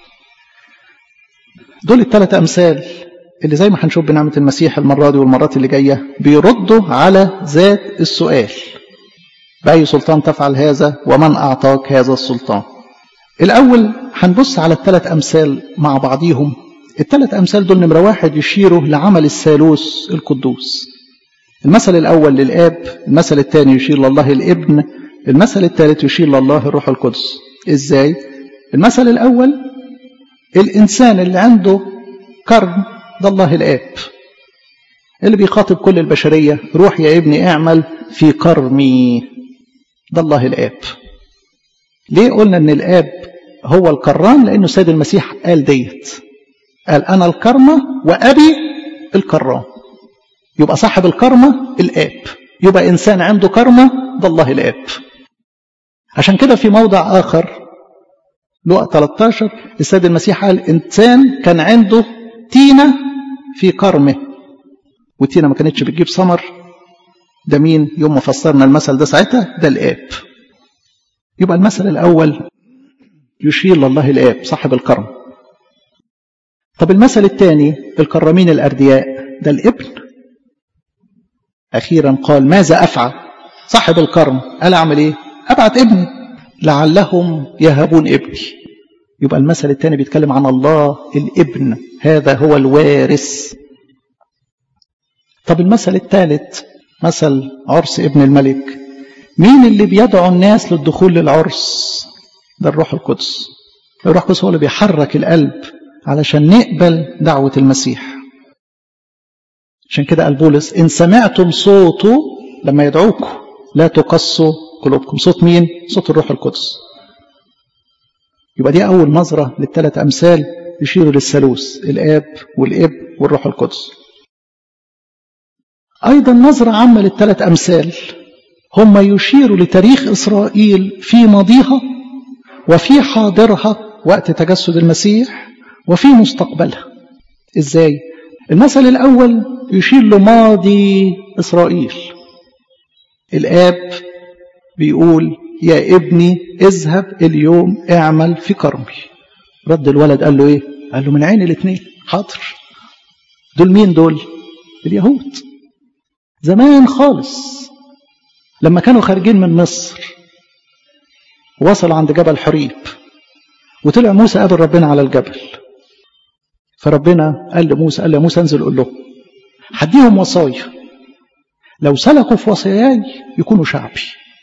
دول الثلاث أمثال اللي زي ما هنشوف بنعمة المسيح المرة دي والمرات اللي جاية بيردوا على ذات السؤال بأي سلطان تفعل هذا ومن أعطاك هذا السلطان الأول هنبص على الثلاث أمثال مع بعضيهم الثلاث أمثال دول نمرة واحد يشيروا لعمل الثالوث القدوس المثل الأول للآب المثل الثاني يشير لله الابن المثل الثالث يشير لله الروح القدس إزاي؟ المثل الأول الإنسان اللي عنده كرم ده الله الآب اللي بيخاطب كل البشرية روح يا ابني اعمل في كرمي ده الله الآب ليه قلنا ان الآب هو الكرام لأنه سيد المسيح قال ديت قال أنا الكرمة وأبي الكرام يبقى صاحب الكرمة الآب يبقى إنسان عنده كرمة ده الله الآب عشان كده في موضع آخر لقى 13 السيد المسيح قال إنسان كان عنده تينة في كرمه والتينة ما كانتش بتجيب ثمر ده مين يوم ما فسرنا المثل ده ساعتها ده الآب يبقى المثل الأول يشير لله الآب صاحب الكرم طب المثل الثاني الكرامين الأردياء ده الابن أخيرا قال ماذا أفعل صاحب الكرم قال أعمل إيه أبعت ابني لعلهم يهبون ابني يبقى المثل الثاني بيتكلم عن الله الابن هذا هو الوارث طب المثل الثالث مثل عرس ابن الملك مين اللي بيدعو الناس للدخول للعرس ده الروح القدس الروح القدس هو اللي بيحرك القلب علشان نقبل دعوة المسيح عشان كده قال بولس إن سمعتم صوته لما يدعوكم لا تقصوا قلوبكم صوت مين؟ صوت الروح القدس يبقى دي أول نظرة للثلاث أمثال يشيروا للثالوث الآب والإب والروح القدس أيضا نظرة عامة للثلاث أمثال هم يشيروا لتاريخ إسرائيل في ماضيها وفي حاضرها وقت تجسد المسيح وفي مستقبلها إزاي؟ المثل الأول يشير لماضي إسرائيل الآب بيقول يا ابني اذهب اليوم اعمل في كرمي رد الولد قال له ايه قال له من عين الاثنين حاضر دول مين دول اليهود زمان خالص لما كانوا خارجين من مصر وصلوا عند جبل حريب وطلع موسى قابل ربنا على الجبل فربنا قال لموسى قال لموسى انزل قول له هديهم وصايا لو سلكوا في وصاياي يكونوا شعبي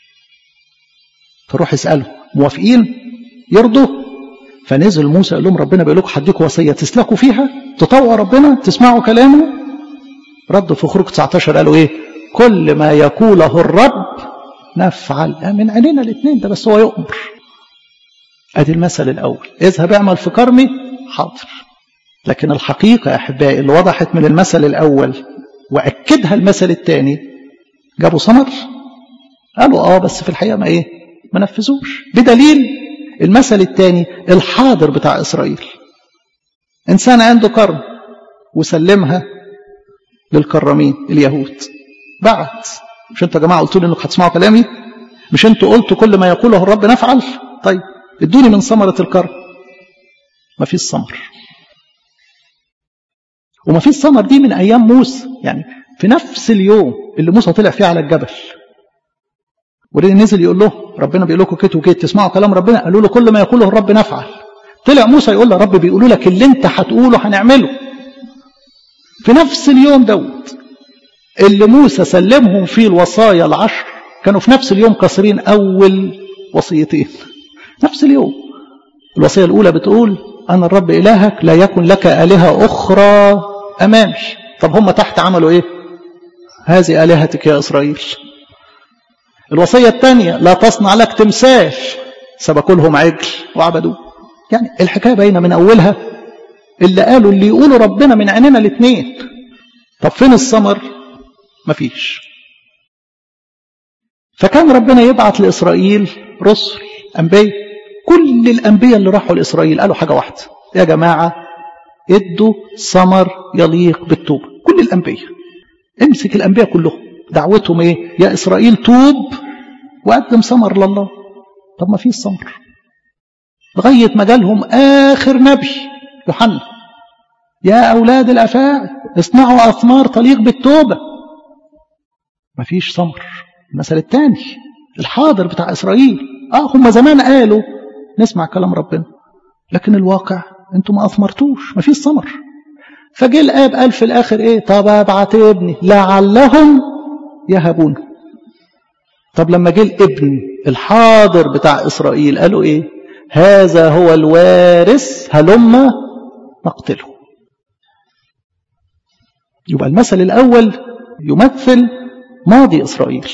فروح اساله موافقين يرضوا فنزل موسى قال لهم ربنا بيقول لكم هديكم وصيه تسلكوا فيها تطوعوا ربنا تسمعوا كلامه ردوا في خروج 19 قالوا ايه كل ما يقوله الرب نفعل من عينينا الاثنين ده بس هو يؤمر ادي المثل الاول اذهب اعمل في كرمي حاضر لكن الحقيقه يا احبائي اللي وضحت من المثل الاول واكدها المثل الثاني جابوا ثمر قالوا اه بس في الحقيقه ما ايه ما نفذوش بدليل المثل الثاني الحاضر بتاع اسرائيل انسان عنده كرم وسلمها للكرامين اليهود بعت مش انتوا يا جماعه قلتوا لي انكم هتسمعوا كلامي مش انتوا قلتوا كل ما يقوله الرب نفعل طيب ادوني من ثمره الكرم ما فيش ثمر وما فيش ثمر دي من ايام موسى يعني في نفس اليوم اللي موسى طلع فيه على الجبل ورين نزل يقول له ربنا بيقول لكم كده وكده تسمعوا كلام ربنا قالوا له كل ما يقوله الرب نفعل طلع موسى يقول له رب بيقولوا لك اللي انت هتقوله هنعمله في نفس اليوم دوت اللي موسى سلمهم فيه الوصايا العشر كانوا في نفس اليوم قاصرين اول وصيتين نفس اليوم الوصيه الاولى بتقول انا الرب الهك لا يكن لك الهه اخرى امامي طب هم تحت عملوا ايه هذه الهتك يا اسرائيل الوصيه الثانيه لا تصنع لك تمثال سبكوا لهم عجل وعبدوه يعني الحكايه باينه من اولها اللي قالوا اللي يقولوا ربنا من عيننا الاثنين طب فين الثمر مفيش فكان ربنا يبعت لإسرائيل رسل أنبياء كل الأنبياء اللي راحوا لإسرائيل قالوا حاجة واحدة يا جماعة ادوا ثمر يليق بالتوبة كل الأنبياء امسك الأنبياء كلهم دعوتهم ايه يا إسرائيل توب وقدم ثمر لله طب ما فيش ثمر لغاية ما جالهم آخر نبي يوحنا يا أولاد الأفاعي اصنعوا أثمار تليق بالتوبة ما فيش ثمر المثل الثاني الحاضر بتاع إسرائيل آه هم زمان قالوا نسمع كلام ربنا لكن الواقع انتم ما أثمرتوش ما فيش ثمر فجه الآب قال في الآخر إيه طب أبعت ابني لعلهم يهبون طب لما جه الابن الحاضر بتاع إسرائيل قالوا إيه هذا هو الوارث هلما نقتله يبقى المثل الأول يمثل ماضي إسرائيل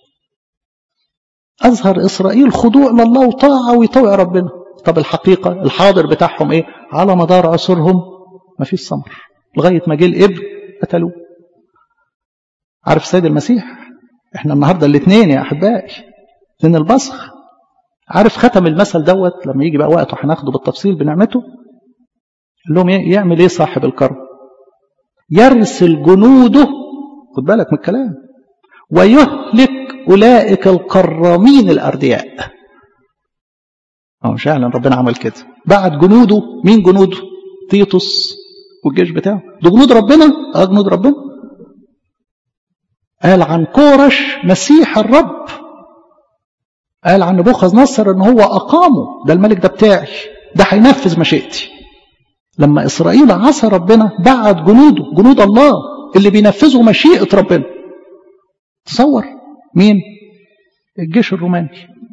أظهر إسرائيل خضوع لله وطاعة ويطوع ربنا طب الحقيقة الحاضر بتاعهم إيه على مدار عصرهم ما فيش ثمر لغاية ما جه الابن قتلوه عارف السيد المسيح احنا النهاردة الاثنين يا أحبائي من البصخ عارف ختم المثل دوت لما يجي بقى وقته هناخده بالتفصيل بنعمته قال لهم يعمل ايه صاحب الكرم يرسل جنوده خد بالك من الكلام ويهلك أولئك القرامين الأردياء اه فعلا ربنا عمل كده بعد جنوده مين جنوده تيتوس والجيش بتاعه ده جنود ربنا اه جنود ربنا قال عن كورش مسيح الرب قال عن نبوخذ نصر ان هو اقامه ده الملك ده بتاعي ده هينفذ مشيئتي لما اسرائيل عصى ربنا بعت جنوده جنود الله اللي بينفذوا مشيئه ربنا تصور مين الجيش الروماني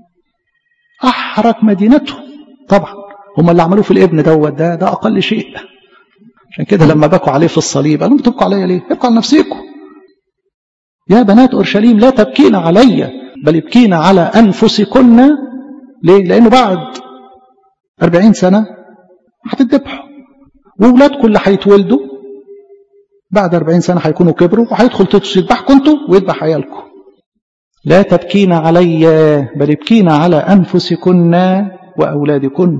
احرق مدينته طبعا هم اللي عملوه في الابن دوت ده ده اقل شيء عشان كده لما بكوا عليه في الصليب قالوا تبكوا عليا ليه ابكوا على نفسيكم يا بنات اورشليم لا تبكين علي بل ابكين على انفسكن ليه لانه بعد أربعين سنة هتتذبحوا وولادكم اللي هيتولدوا بعد أربعين سنة هيكونوا كبروا وهيدخل تيتوس يذبحكم انتوا ويذبح عيالكم لا تبكين علي بل ابكين على أنفسكن وأولادكن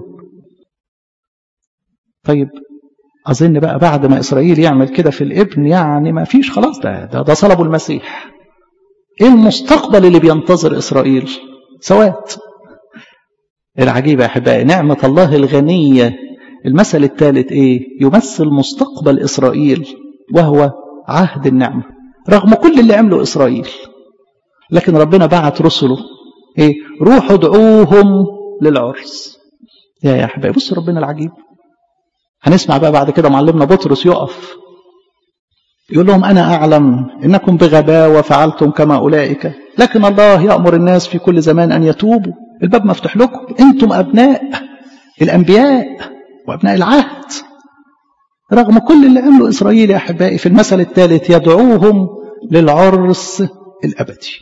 طيب أظن بقى بعد ما إسرائيل يعمل كده في الابن يعني ما فيش خلاص ده ده, ده صلبوا المسيح إيه المستقبل اللي بينتظر إسرائيل سواد العجيبة يا أحبائي نعمة الله الغنية المثل الثالث إيه يمثل مستقبل إسرائيل وهو عهد النعمة رغم كل اللي عمله إسرائيل لكن ربنا بعت رسله إيه روحوا ادعوهم للعرس يا يا أحبائي بص ربنا العجيب هنسمع بقى بعد كده معلمنا بطرس يقف يقول لهم أنا أعلم إنكم بغباوة فعلتم كما أولئك لكن الله يأمر الناس في كل زمان أن يتوبوا الباب مفتوح لكم أنتم أبناء الأنبياء وأبناء العهد رغم كل اللي عمله إسرائيل يا أحبائي في المثل الثالث يدعوهم للعرس الأبدي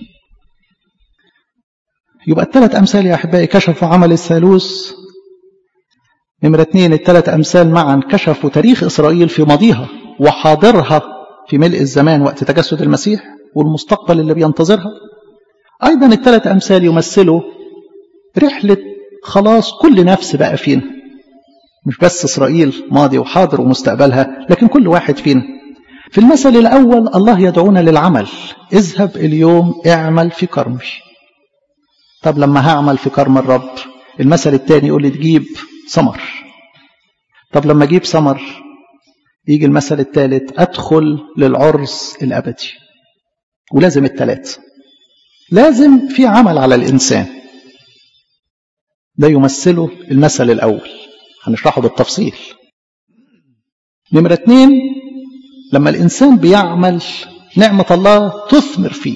يبقى الثلاث أمثال يا أحبائي كشفوا عمل الثالوث نمرة اثنين الثلاث أمثال معا كشفوا تاريخ إسرائيل في ماضيها وحاضرها في ملء الزمان وقت تجسد المسيح والمستقبل اللي بينتظرها أيضا الثلاث أمثال يمثلوا رحلة خلاص كل نفس بقى فينا مش بس إسرائيل ماضي وحاضر ومستقبلها لكن كل واحد فينا في المثل الأول الله يدعونا للعمل اذهب اليوم اعمل في كرمي طب لما هعمل في كرم الرب المثل الثاني يقول لي تجيب ثمر طب لما اجيب ثمر يجي المثل الثالث ادخل للعرس الابدي ولازم الثلاث لازم في عمل على الانسان ده يمثله المثل الاول هنشرحه بالتفصيل نمرة اتنين لما الإنسان بيعمل نعمة الله تثمر فيه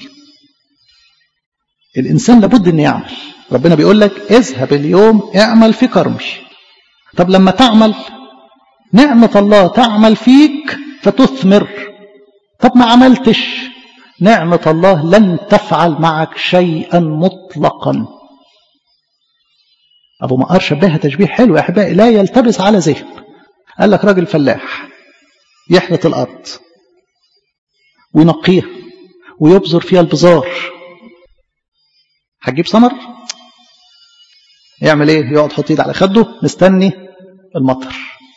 الإنسان لابد أن يعمل ربنا بيقول لك اذهب اليوم اعمل في كرمي طب لما تعمل نعمة الله تعمل فيك فتثمر طب ما عملتش نعمة الله لن تفعل معك شيئا مطلقا أبو مقار شبهها تشبيه حلو يا أحبائي لا يلتبس على ذهن قال لك راجل فلاح يحرث الأرض وينقيها ويبذر فيها البذار هتجيب ثمر يعمل ايه يقعد يحط ايد على خده مستني المطر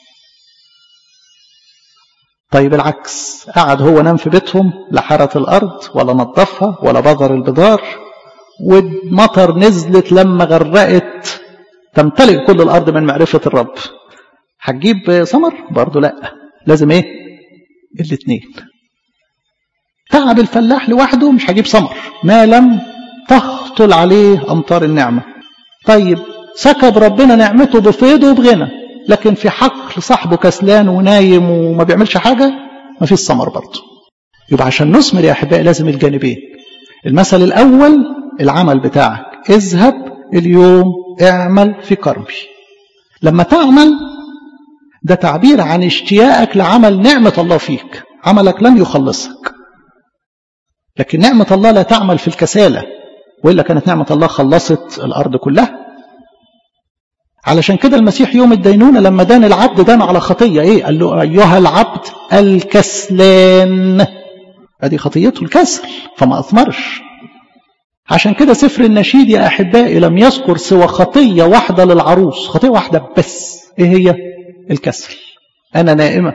طيب العكس قعد هو نام في بيتهم لا حرث الارض ولا نظفها ولا بذر البذار والمطر نزلت لما غرقت تمتلئ كل الارض من معرفه الرب هتجيب ثمر برضه لا لازم ايه الاثنين تعب الفلاح لوحده مش هجيب ثمر ما لم تهطل عليه امطار النعمه طيب سكب ربنا نعمته بفيض وبغنى لكن في حق صاحبه كسلان ونايم وما بيعملش حاجه ما فيش ثمر برضه يبقى عشان نثمر يا احبائي لازم الجانبين المثل الاول العمل بتاعك اذهب اليوم اعمل في كرمي لما تعمل ده تعبير عن اشتياقك لعمل نعمة الله فيك عملك لن يخلصك لكن نعمة الله لا تعمل في الكسالة وإلا كانت نعمة الله خلصت الأرض كلها علشان كده المسيح يوم الدينونة لما دان العبد دان على خطية إيه قال له أيها العبد الكسلان أدي خطيته الكسل فما أثمرش عشان كده سفر النشيد يا أحبائي لم يذكر سوى خطية واحدة للعروس خطية واحدة بس إيه هي الكسل أنا نائمة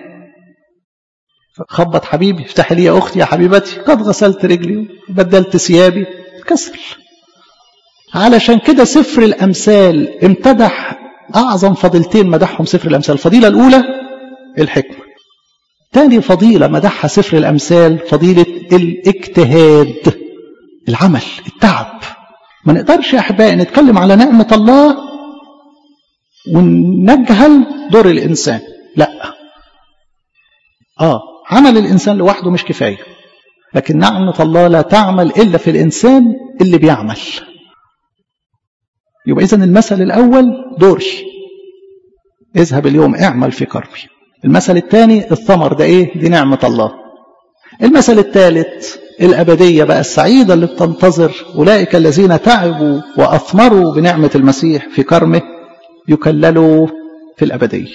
خبط حبيبي افتح لي يا أختي يا حبيبتي قد غسلت رجلي وبدلت ثيابي كسل علشان كده سفر الأمثال امتدح أعظم فضيلتين مدحهم سفر الأمثال الفضيلة الأولى الحكمة تاني فضيلة مدحها سفر الأمثال فضيلة الاجتهاد العمل التعب ما نقدرش يا أحبائي نتكلم على نعمة الله ونجهل دور الإنسان لا آه عمل الإنسان لوحده مش كفاية لكن نعمة الله لا تعمل إلا في الإنسان اللي بيعمل يبقى إذن المثل الأول دوري اذهب اليوم اعمل في كرمي المثل الثاني الثمر ده ايه دي نعمة الله المثل الثالث الأبدية بقى السعيدة اللي بتنتظر أولئك الذين تعبوا وأثمروا بنعمة المسيح في كرمه يكللوا في الأبدية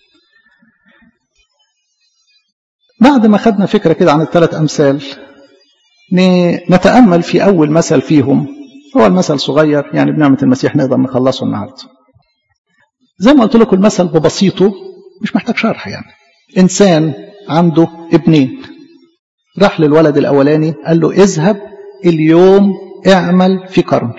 بعد ما خدنا فكرة كده عن الثلاث أمثال نتأمل في أول مثل فيهم هو المثل صغير يعني بنعمة المسيح نقدر نخلصه النهارده زي ما قلت لكم المثل ببسيطه مش محتاج شرح يعني إنسان عنده ابنين راح للولد الأولاني قال له اذهب اليوم اعمل في كرمي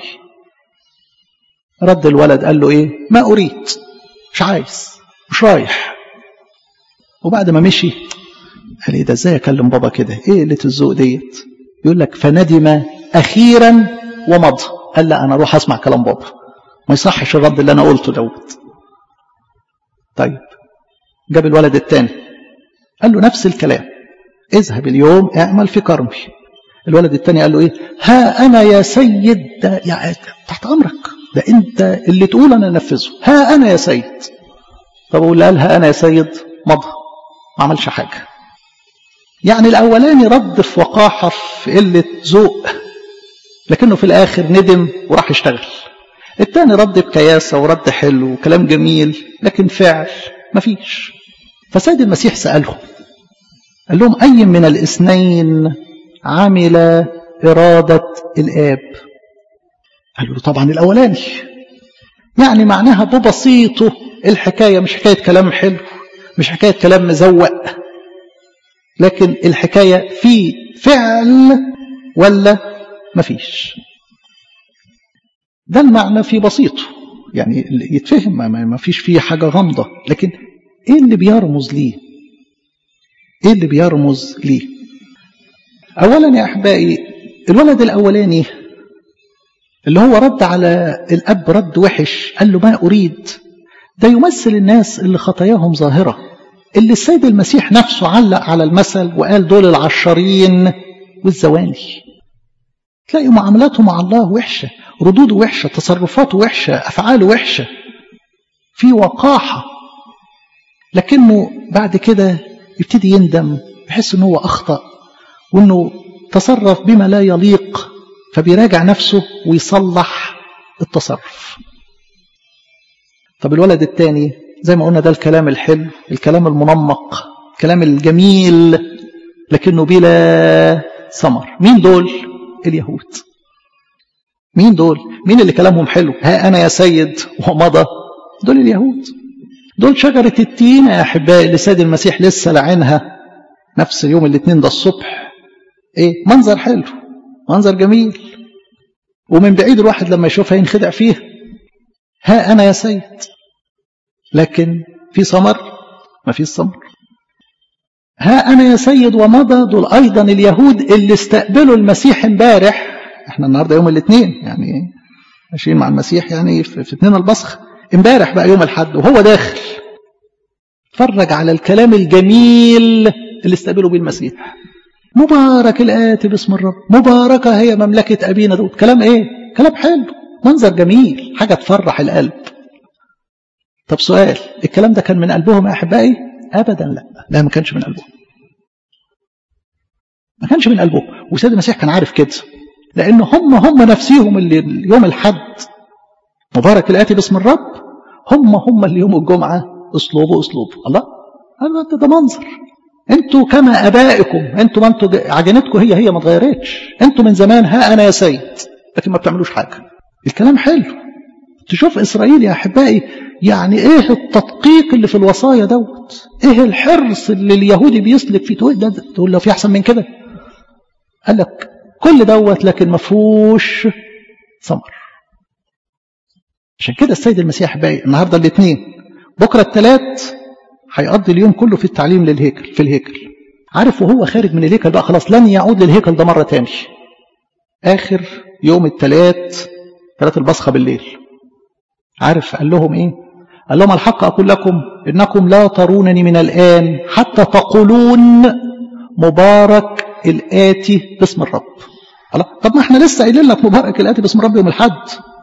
رد الولد قال له ايه ما أريد مش عايز مش رايح وبعد ما مشي قال ايه ده ازاي اكلم بابا كده ايه قله الذوق ديت يقول لك فندم اخيرا ومضى قال لا انا اروح اسمع كلام بابا ما يصحش الرد اللي انا قلته دوت طيب جاب الولد الثاني قال له نفس الكلام اذهب اليوم اعمل في كرمي الولد الثاني قال له ايه ها انا يا سيد ده يعني تحت امرك ده انت اللي تقول انا انفذه ها انا يا سيد طب اقول قال ها انا يا سيد مضى ما عملش حاجه يعني الاولاني رد في وقاحه في قله ذوق لكنه في الاخر ندم وراح يشتغل التاني رد بكياسة ورد حلو وكلام جميل لكن فعل مفيش فسيد المسيح سألهم قال لهم أي من الاثنين عمل إرادة الآب قالوا له طبعا الأولاني يعني معناها ببسيطه الحكاية مش حكاية كلام حلو مش حكاية كلام مزوق لكن الحكاية في فعل ولا مفيش ده المعنى في بسيطه يعني يتفهم ما فيش فيه حاجة غامضة لكن ايه اللي بيرمز ليه ايه اللي بيرمز ليه اولا يا احبائي الولد الاولاني اللي هو رد على الاب رد وحش قال له ما اريد ده يمثل الناس اللي خطاياهم ظاهرة اللي السيد المسيح نفسه علق على المثل وقال دول العشرين والزواني تلاقي معاملاته مع الله وحشة ردوده وحشة تصرفاته وحشة أفعاله وحشة في وقاحة لكنه بعد كده يبتدي يندم يحس أنه هو أخطأ وأنه تصرف بما لا يليق فبيراجع نفسه ويصلح التصرف طب الولد الثاني زي ما قلنا ده الكلام الحلو الكلام المنمق الكلام الجميل لكنه بلا ثمر مين دول اليهود مين دول مين اللي كلامهم حلو ها أنا يا سيد ومضى دول اليهود دول شجرة التين يا أحبائي اللي سيد المسيح لسه لعنها نفس يوم الاثنين ده الصبح ايه منظر حلو منظر جميل ومن بعيد الواحد لما يشوفها ينخدع فيه ها أنا يا سيد لكن في ثمر ما فيش ثمر ها أنا يا سيد ومضى دول أيضا اليهود اللي استقبلوا المسيح امبارح احنا النهاردة يوم الاثنين يعني ماشيين مع المسيح يعني في, في اثنين البصخ امبارح بقى يوم الحد وهو داخل فرج على الكلام الجميل اللي استقبلوا بيه المسيح مبارك الآتي باسم الرب مباركة هي مملكة أبينا دول كلام إيه كلام حلو منظر جميل حاجة تفرح القلب طب سؤال الكلام ده كان من قلبهم يا أحبائي أبدا لا لا ما كانش من قلبهم ما كانش من قلبهم وسيد المسيح كان عارف كده لأن هم هم نفسيهم اللي يوم الحد مبارك الآتي باسم الرب هم هم اللي يوم الجمعة اسلوبه اسلوبه الله هذا ده منظر انتوا كما ابائكم انتوا ما انتوا عجنتكم هي هي ما اتغيرتش انتوا من زمان ها انا يا سيد لكن ما بتعملوش حاجه الكلام حلو تشوف اسرائيل يا احبائي يعني ايه التدقيق اللي في الوصايا دوت ايه الحرص اللي اليهودي بيسلك فيه تقول ده تقول لو في احسن من كده قال لك كل دوت لكن ما فيهوش ثمر عشان كده السيد المسيح احبائي النهارده الاثنين بكره الثلاث هيقضي اليوم كله في التعليم للهيكل في الهيكل عارف وهو خارج من الهيكل بقى خلاص لن يعود للهيكل ده مرة تاني آخر يوم الثلاث ثلاث البصخة بالليل عارف قال لهم ايه قال لهم الحق أقول لكم إنكم لا ترونني من الآن حتى تقولون مبارك الآتي باسم الرب الله طب ما احنا لسه قايلين لك مبارك الآتي باسم الرب يوم الحد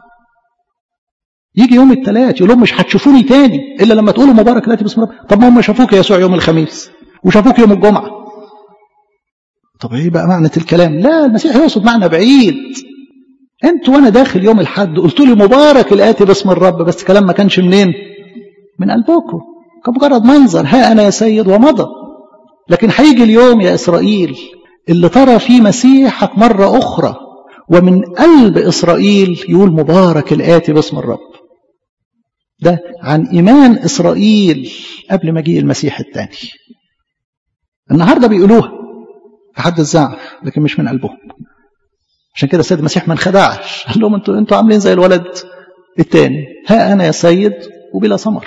يجي يوم الثلاث يقول لهم مش هتشوفوني تاني الا لما تقولوا مبارك الاتي باسم ربي طب ما هم شافوك يا يسوع يوم الخميس وشافوك يوم الجمعه طب ايه بقى معنى الكلام لا المسيح يقصد معنى بعيد انتوا وانا داخل يوم الحد قلتوا لي مبارك الاتي باسم الرب بس كلام ما كانش منين من قلبكم كان مجرد منظر ها انا يا سيد ومضى لكن هيجي اليوم يا اسرائيل اللي ترى فيه مسيحك مره اخرى ومن قلب اسرائيل يقول مبارك الاتي باسم الرب ده عن إيمان إسرائيل قبل مجيء المسيح الثاني النهاردة بيقولوها في حد الزعف لكن مش من قلبهم عشان كده السيد المسيح ما انخدعش قال لهم انتوا انتوا عاملين زي الولد الثاني ها انا يا سيد وبلا ثمر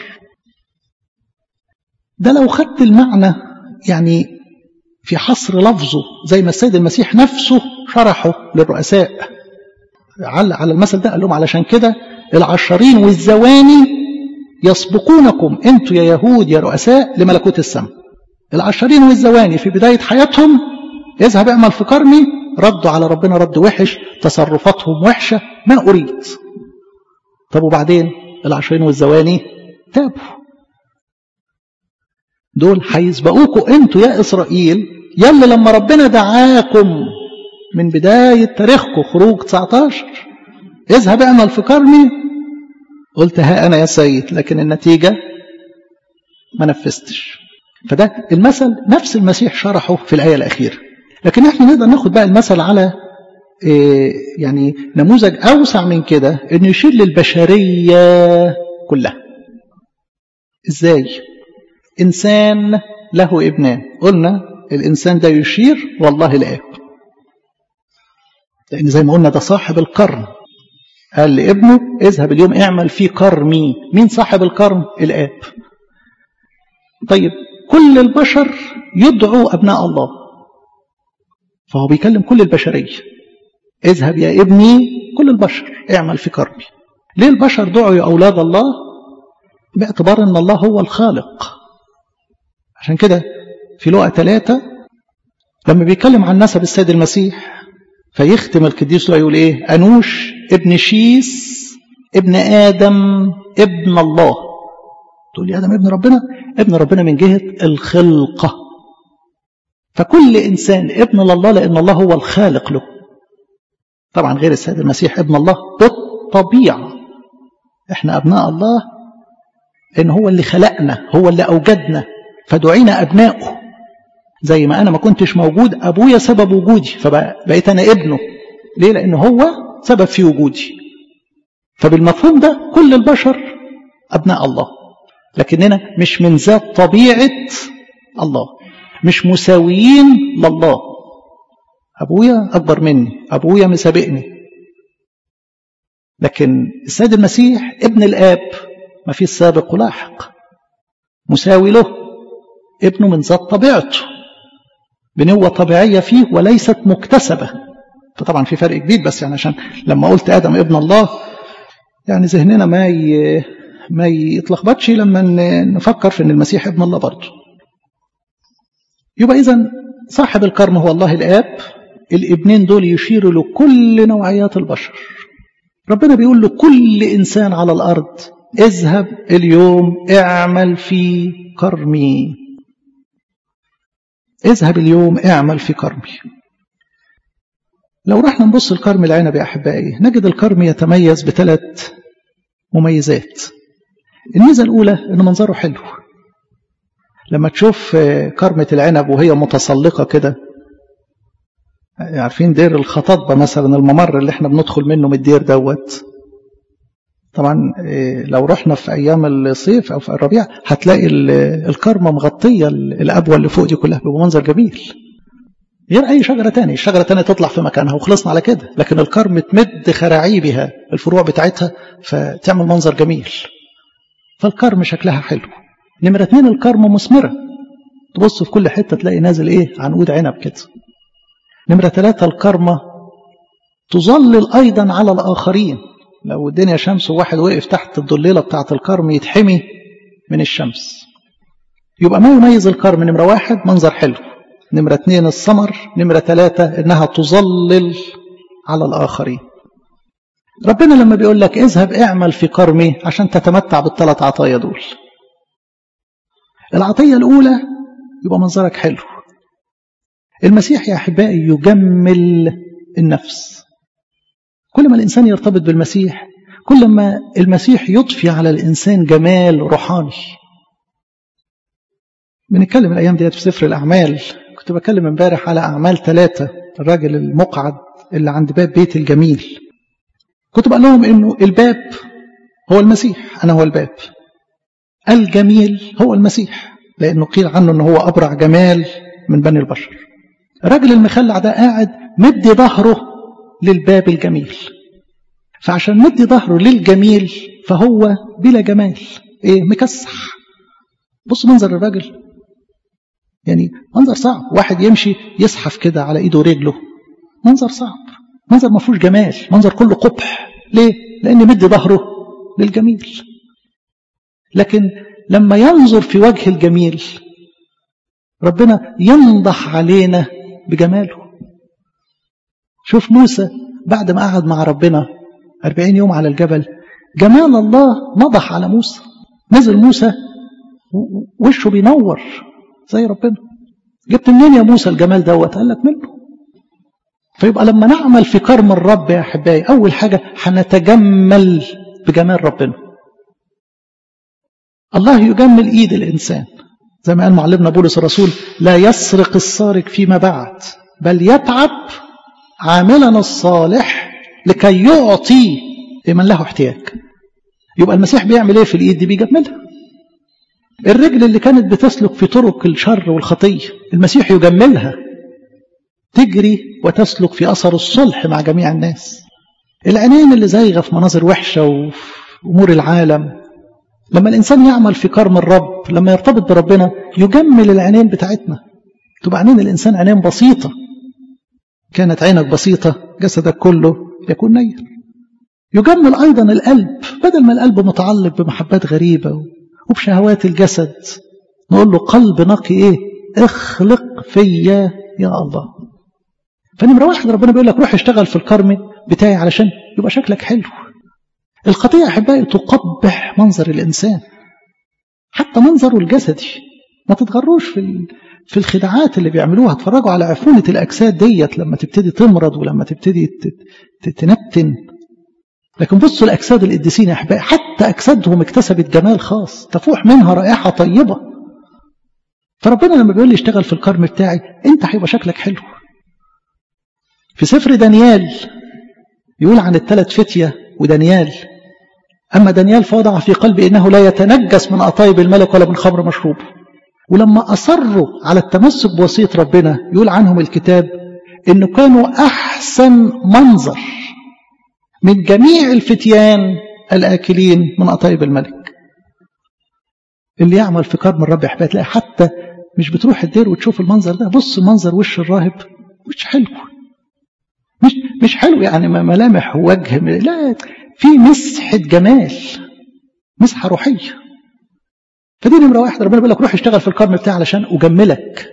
ده لو خدت المعنى يعني في حصر لفظه زي ما السيد المسيح نفسه شرحه للرؤساء علق على المثل ده قال لهم علشان كده العشرين والزواني يسبقونكم انتوا يا يهود يا رؤساء لملكوت السماء العشرين والزواني في بداية حياتهم اذهب اعمل في كرمي ردوا على ربنا رد وحش تصرفاتهم وحشة ما أريد طب وبعدين العشرين والزواني تابوا دول هيسبقوكوا انتوا يا إسرائيل يلا لما ربنا دعاكم من بداية تاريخكم خروج 19 اذهب اعمل في كرمي قلت ها أنا يا سيد لكن النتيجة ما نفذتش فده المثل نفس المسيح شرحه في الآية الأخيرة لكن احنا نقدر ناخد بقى المثل على إيه يعني نموذج أوسع من كده إنه يشير للبشرية كلها إزاي إنسان له ابنان قلنا الإنسان ده يشير والله الآب لأن زي ما قلنا ده صاحب القرن قال لابنه اذهب اليوم اعمل في كرمي مين صاحب الكرم الآب طيب كل البشر يدعو أبناء الله فهو بيكلم كل البشرية اذهب يا ابني كل البشر اعمل في كرمي ليه البشر دعوا يا أولاد الله باعتبار أن الله هو الخالق عشان كده في لقى ثلاثة لما بيتكلم عن نسب السيد المسيح فيختم القديس يقول ايه أنوش ابن شيس ابن آدم ابن الله تقول لي آدم ابن ربنا ابن ربنا من جهة الخلقة فكل إنسان ابن لله لأن الله هو الخالق له طبعا غير السيد المسيح ابن الله بالطبيعة احنا أبناء الله لأن هو اللي خلقنا هو اللي أوجدنا فدعينا أبنائه زي ما أنا ما كنتش موجود أبويا سبب وجودي فبقيت أنا ابنه ليه لأن هو سبب في وجودي فبالمفهوم ده كل البشر أبناء الله لكننا مش من ذات طبيعة الله مش مساويين لله أبويا أكبر مني أبويا مسابقني لكن السيد المسيح ابن الآب ما فيش سابق ولاحق مساوي له ابنه من ذات طبيعته بنوة طبيعية فيه وليست مكتسبة فطبعا في فرق كبير بس يعني عشان لما قلت آدم ابن الله يعني ذهننا ما ي... ما يتلخبطش لما نفكر في ان المسيح ابن الله برضه يبقى اذا صاحب الكرم هو الله الاب الابنين دول يشيروا لكل نوعيات البشر ربنا بيقول لكل انسان على الارض اذهب اليوم اعمل في كرمي اذهب اليوم اعمل في كرمي لو رحنا نبص الكرم العنب يا احبائي نجد الكرم يتميز بثلاث مميزات الميزه الاولى ان منظره حلو لما تشوف كرمة العنب وهي متسلقة كده عارفين دير الخطاطبة مثلا الممر اللي احنا بندخل منه من الدير دوت طبعا لو رحنا في ايام الصيف او في الربيع هتلاقي الكرمة مغطية الابوة اللي فوق دي كلها بيبقى منظر جميل غير اي شجرة تاني الشجرة تانية تطلع في مكانها وخلصنا على كده لكن الكرم تمد خراعيبها الفروع بتاعتها فتعمل منظر جميل فالكرم شكلها حلو نمرة اتنين الكرم مثمرة تبص في كل حتة تلاقي نازل ايه عنقود عنب كده نمرة ثلاثة الكرمة تظلل أيضا على الآخرين لو الدنيا شمس وواحد وقف تحت الضليلة بتاعة الكرم يتحمي من الشمس يبقى ما يميز الكرم نمرة واحد منظر حلو نمرة اتنين الثمر نمرة ثلاثة إنها تظلل على الآخرين ربنا لما بيقول لك اذهب اعمل في كرمي عشان تتمتع بالثلاث عطايا دول العطية الأولى يبقى منظرك حلو المسيح يا أحبائي يجمل النفس كل ما الإنسان يرتبط بالمسيح كل ما المسيح يضفي على الإنسان جمال روحاني بنتكلم الأيام ديت في سفر الأعمال كنت بكلم امبارح على أعمال ثلاثة الراجل المقعد اللي عند باب بيت الجميل كنت بقول لهم إنه الباب هو المسيح أنا هو الباب الجميل هو المسيح لأنه قيل عنه أنه هو أبرع جمال من بني البشر الراجل المخلع ده قاعد مدي ظهره للباب الجميل فعشان مدي ظهره للجميل فهو بلا جمال ايه مكسح بص منظر الراجل يعني منظر صعب واحد يمشي يزحف كده على ايده ورجله منظر صعب منظر ما فيهوش جمال منظر كله قبح ليه لان مدي ظهره للجميل لكن لما ينظر في وجه الجميل ربنا ينضح علينا بجماله شوف موسى بعد ما قعد مع ربنا أربعين يوم على الجبل جمال الله نضح على موسى نزل موسى وشه بينور زي ربنا جبت منين يا موسى الجمال دوت قال لك منه فيبقى لما نعمل في كرم الرب يا احبائي اول حاجه هنتجمل بجمال ربنا الله يجمل ايد الانسان زي ما قال معلمنا بولس الرسول لا يسرق السارق فيما بعد بل يتعب عاملنا الصالح لكي يعطي لمن له احتياج يبقى المسيح بيعمل ايه في الايد دي بيجملها الرجل اللي كانت بتسلك في طرق الشر والخطيه المسيح يجملها تجري وتسلك في اثر الصلح مع جميع الناس العينين اللي زايغه في مناظر وحشه وفي امور العالم لما الانسان يعمل في كرم الرب لما يرتبط بربنا يجمل العينين بتاعتنا تبقى عينين الانسان عينين بسيطه كانت عينك بسيطه جسدك كله يكون نير يجمل ايضا القلب بدل ما القلب متعلق بمحبات غريبه وبشهوات الجسد نقول له قلب نقي ايه اخلق فيا يا الله فنمرة واحد ربنا بيقول لك روح اشتغل في الكرم بتاعي علشان يبقى شكلك حلو الخطيئة أحبائي تقبح منظر الإنسان حتى منظره الجسدي ما تتغروش في في الخداعات اللي بيعملوها اتفرجوا على عفونة الأجساد ديت لما تبتدي تمرض ولما تبتدي تنتن لكن بصوا الأجساد القديسين يا أحبائي حتى أجسادهم اكتسبت جمال خاص تفوح منها رائحة طيبة فربنا لما بيقول لي اشتغل في الكرم بتاعي انت هيبقى شكلك حلو في سفر دانيال يقول عن الثلاث فتية ودانيال أما دانيال فوضع في قلبي إنه لا يتنجس من أطايب الملك ولا من خمر مشروب ولما أصروا على التمسك بوصية ربنا يقول عنهم الكتاب إنه كانوا أحسن منظر من جميع الفتيان الآكلين من أطايب الملك اللي يعمل في كرم الرب يا حبايبي تلاقي حتى مش بتروح الدير وتشوف المنظر ده بص منظر وش الراهب مش حلو مش مش حلو يعني ملامح وجه لا في مسحة جمال مسحة روحية فدي نمرة واحد ربنا بيقول لك روح اشتغل في الكرم بتاعي علشان أجملك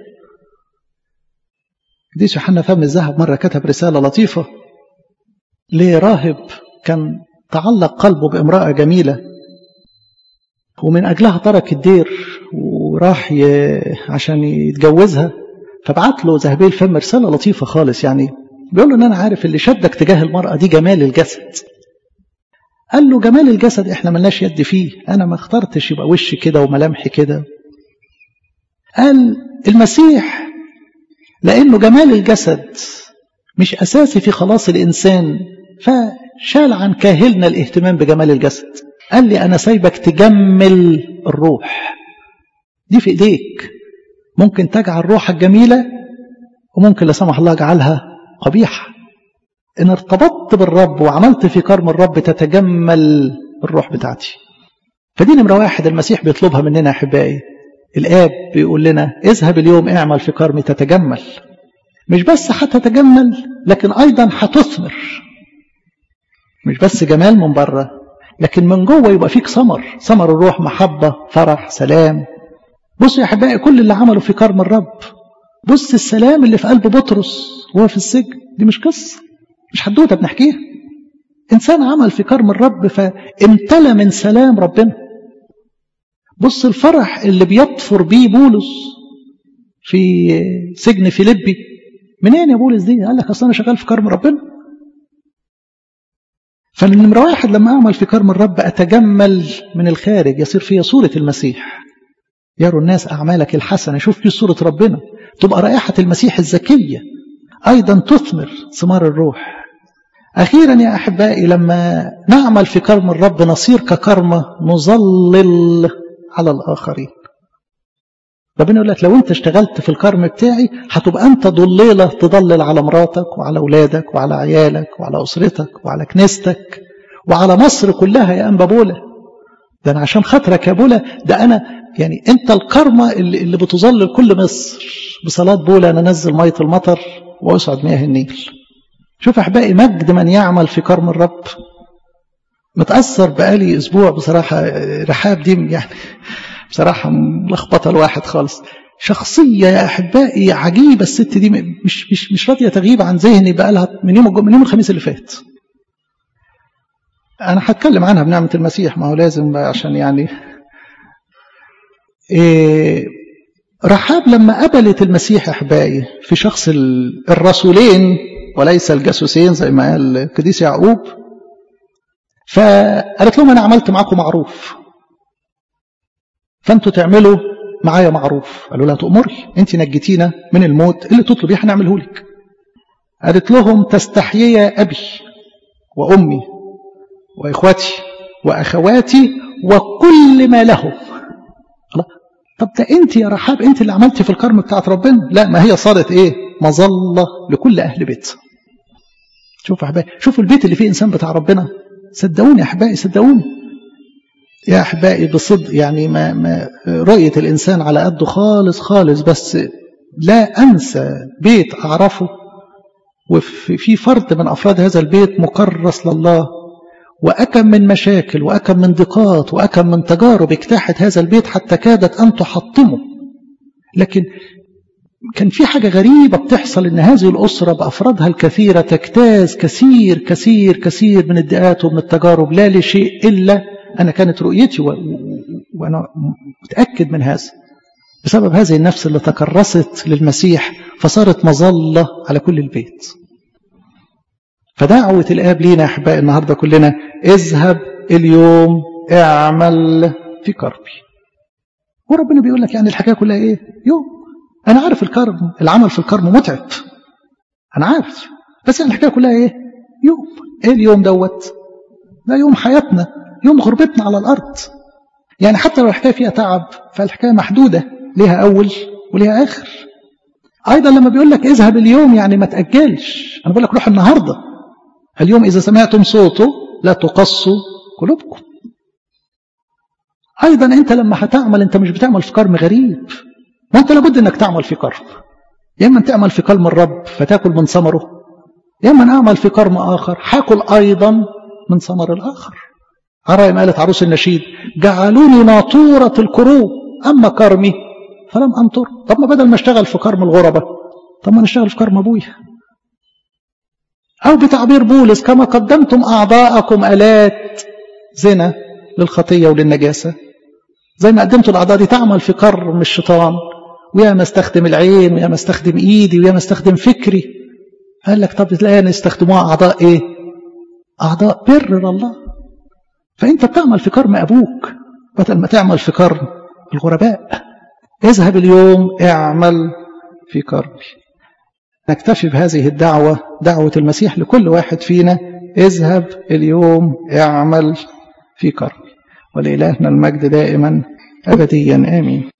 دي يوحنا فم الذهب مرة كتب رسالة لطيفة لراهب كان تعلق قلبه بامرأة جميلة ومن أجلها ترك الدير وراح ي... عشان يتجوزها فبعت له ذهبي الفم رسالة لطيفة خالص يعني بيقول له ان انا عارف اللي شدك تجاه المرأة دي جمال الجسد قال له جمال الجسد احنا ملناش يد فيه انا ما اخترتش يبقى وشي كده وملامحي كده قال المسيح لانه جمال الجسد مش اساسي في خلاص الانسان فشال عن كاهلنا الاهتمام بجمال الجسد قال لي انا سايبك تجمل الروح دي في ايديك ممكن تجعل روحك جميله وممكن لا سمح الله اجعلها قبيحه ان ارتبطت بالرب وعملت في كرم الرب تتجمل الروح بتاعتي فدي نمرة واحد المسيح بيطلبها مننا أحبائي الآب بيقول لنا اذهب اليوم اعمل في كرمي تتجمل مش بس هتتجمل لكن أيضا هتثمر مش بس جمال من بره لكن من جوه يبقى فيك ثمر ثمر الروح محبة فرح سلام بصوا يا أحبائي كل اللي عمله في كرم الرب بص السلام اللي في قلب بطرس وهو في السجن دي مش قصه مش حدوته بنحكيها انسان عمل في كرم الرب فامتلى من سلام ربنا بص الفرح اللي بيطفر بيه بولس في سجن فيليبي منين يا بولس دي قال لك اصل انا شغال في كرم ربنا فالنمرة واحد لما أعمل في كرم الرب أتجمل من الخارج يصير فيها صورة المسيح يروا الناس أعمالك الحسنة يشوف في صورة ربنا تبقى رائحة المسيح الزكية أيضا تثمر ثمار الروح أخيرا يا أحبائي لما نعمل في كرم الرب نصير ككرمة نظلل على الآخرين ربنا يقول لك لو أنت اشتغلت في الكرم بتاعي هتبقى أنت ضليلة تضلل على مراتك وعلى أولادك وعلى عيالك وعلى أسرتك وعلى كنيستك وعلى مصر كلها يا أنبا بولا ده أنا عشان خاطرك يا بولا ده أنا يعني أنت الكرمة اللي, اللي بتظلل كل مصر بصلاة بولا أنا نزل مية المطر وأسعد مياه النيل شوف أحبائي مجد من يعمل في كرم الرب متأثر بقالي أسبوع بصراحة رحاب دي يعني بصراحة ملخبطة الواحد خالص شخصية يا أحبائي عجيبة الست دي مش مش مش راضية تغيب عن ذهني بقالها من يوم من يوم الخميس اللي فات أنا هتكلم عنها بنعمة المسيح ما هو لازم عشان يعني إيه رحاب لما قبلت المسيح أحبائي في شخص الرسولين وليس الجاسوسين زي ما قال القديس يعقوب فقالت لهم أنا عملت معاكم معروف فأنتوا تعملوا معايا معروف قالوا لها تأمري أنت نجيتينا من الموت اللي تطلبيه هنعمله لك قالت لهم تستحيي أبي وأمي وإخوتي وأخواتي وكل ما له الله طب ده انت يا رحاب انت اللي عملتي في الكرم بتاعت ربنا لا ما هي صارت ايه مظلة لكل اهل بيت شوف يا احبائي شوفوا البيت اللي فيه انسان بتاع ربنا صدقوني يا احبائي صدقوني يا احبائي بصدق يعني ما, ما رؤية الانسان على قده خالص خالص بس لا انسى بيت اعرفه وفي فرد من افراد هذا البيت مكرس لله وأكم من مشاكل وأكم من ضيقات وأكم من تجارب اجتاحت هذا البيت حتى كادت أن تحطمه لكن كان في حاجة غريبة بتحصل إن هذه الأسرة بأفرادها الكثيرة تجتاز كثير كثير كثير من الضيقات ومن التجارب لا لشيء إلا أنا كانت رؤيتي و... وأنا متأكد من هذا بسبب هذه النفس اللي تكرست للمسيح فصارت مظلة على كل البيت فدعوة الآب لينا يا أحبائي النهاردة كلنا اذهب اليوم اعمل في كربي وربنا بيقول لك يعني الحكاية كلها إيه يوم أنا عارف الكرم العمل في الكرم متعب أنا عارف بس يعني الحكاية كلها إيه يوم ايه اليوم دوت ده يوم حياتنا يوم غربتنا على الارض يعني حتى لو الحكايه فيها تعب فالحكايه محدوده ليها اول وليها اخر ايضا لما بيقول لك اذهب اليوم يعني ما تاجلش انا بقول لك روح النهارده اليوم اذا سمعتم صوته لا تقصوا قلوبكم ايضا انت لما هتعمل انت مش بتعمل في كرم غريب وانت لابد انك تعمل في كرم يا اما تعمل في كرم الرب فتاكل من ثمره يا اما اعمل في كرم اخر هاكل ايضا من ثمر الاخر عرايم قالت عروس النشيد جعلوني ناطورة الكروب أما كرمي فلم أنطر طب ما بدل ما اشتغل في كرم الغربة طب ما نشتغل في كرم أبويا أو بتعبير بولس كما قدمتم أعضاءكم آلات زنا للخطية وللنجاسة زي ما قدمتوا الأعضاء دي تعمل في كرم الشيطان ويا ما استخدم العين ويا ما استخدم إيدي ويا ما استخدم فكري قال لك طب تلاقيها نستخدموها أعضاء إيه أعضاء بر لله فأنت بتعمل في كرم أبوك بدل ما تعمل في كرم الغرباء اذهب اليوم اعمل في كرمي نكتفي بهذه الدعوة دعوة المسيح لكل واحد فينا اذهب اليوم اعمل في كرمي ولإلهنا المجد دائما أبديا آمين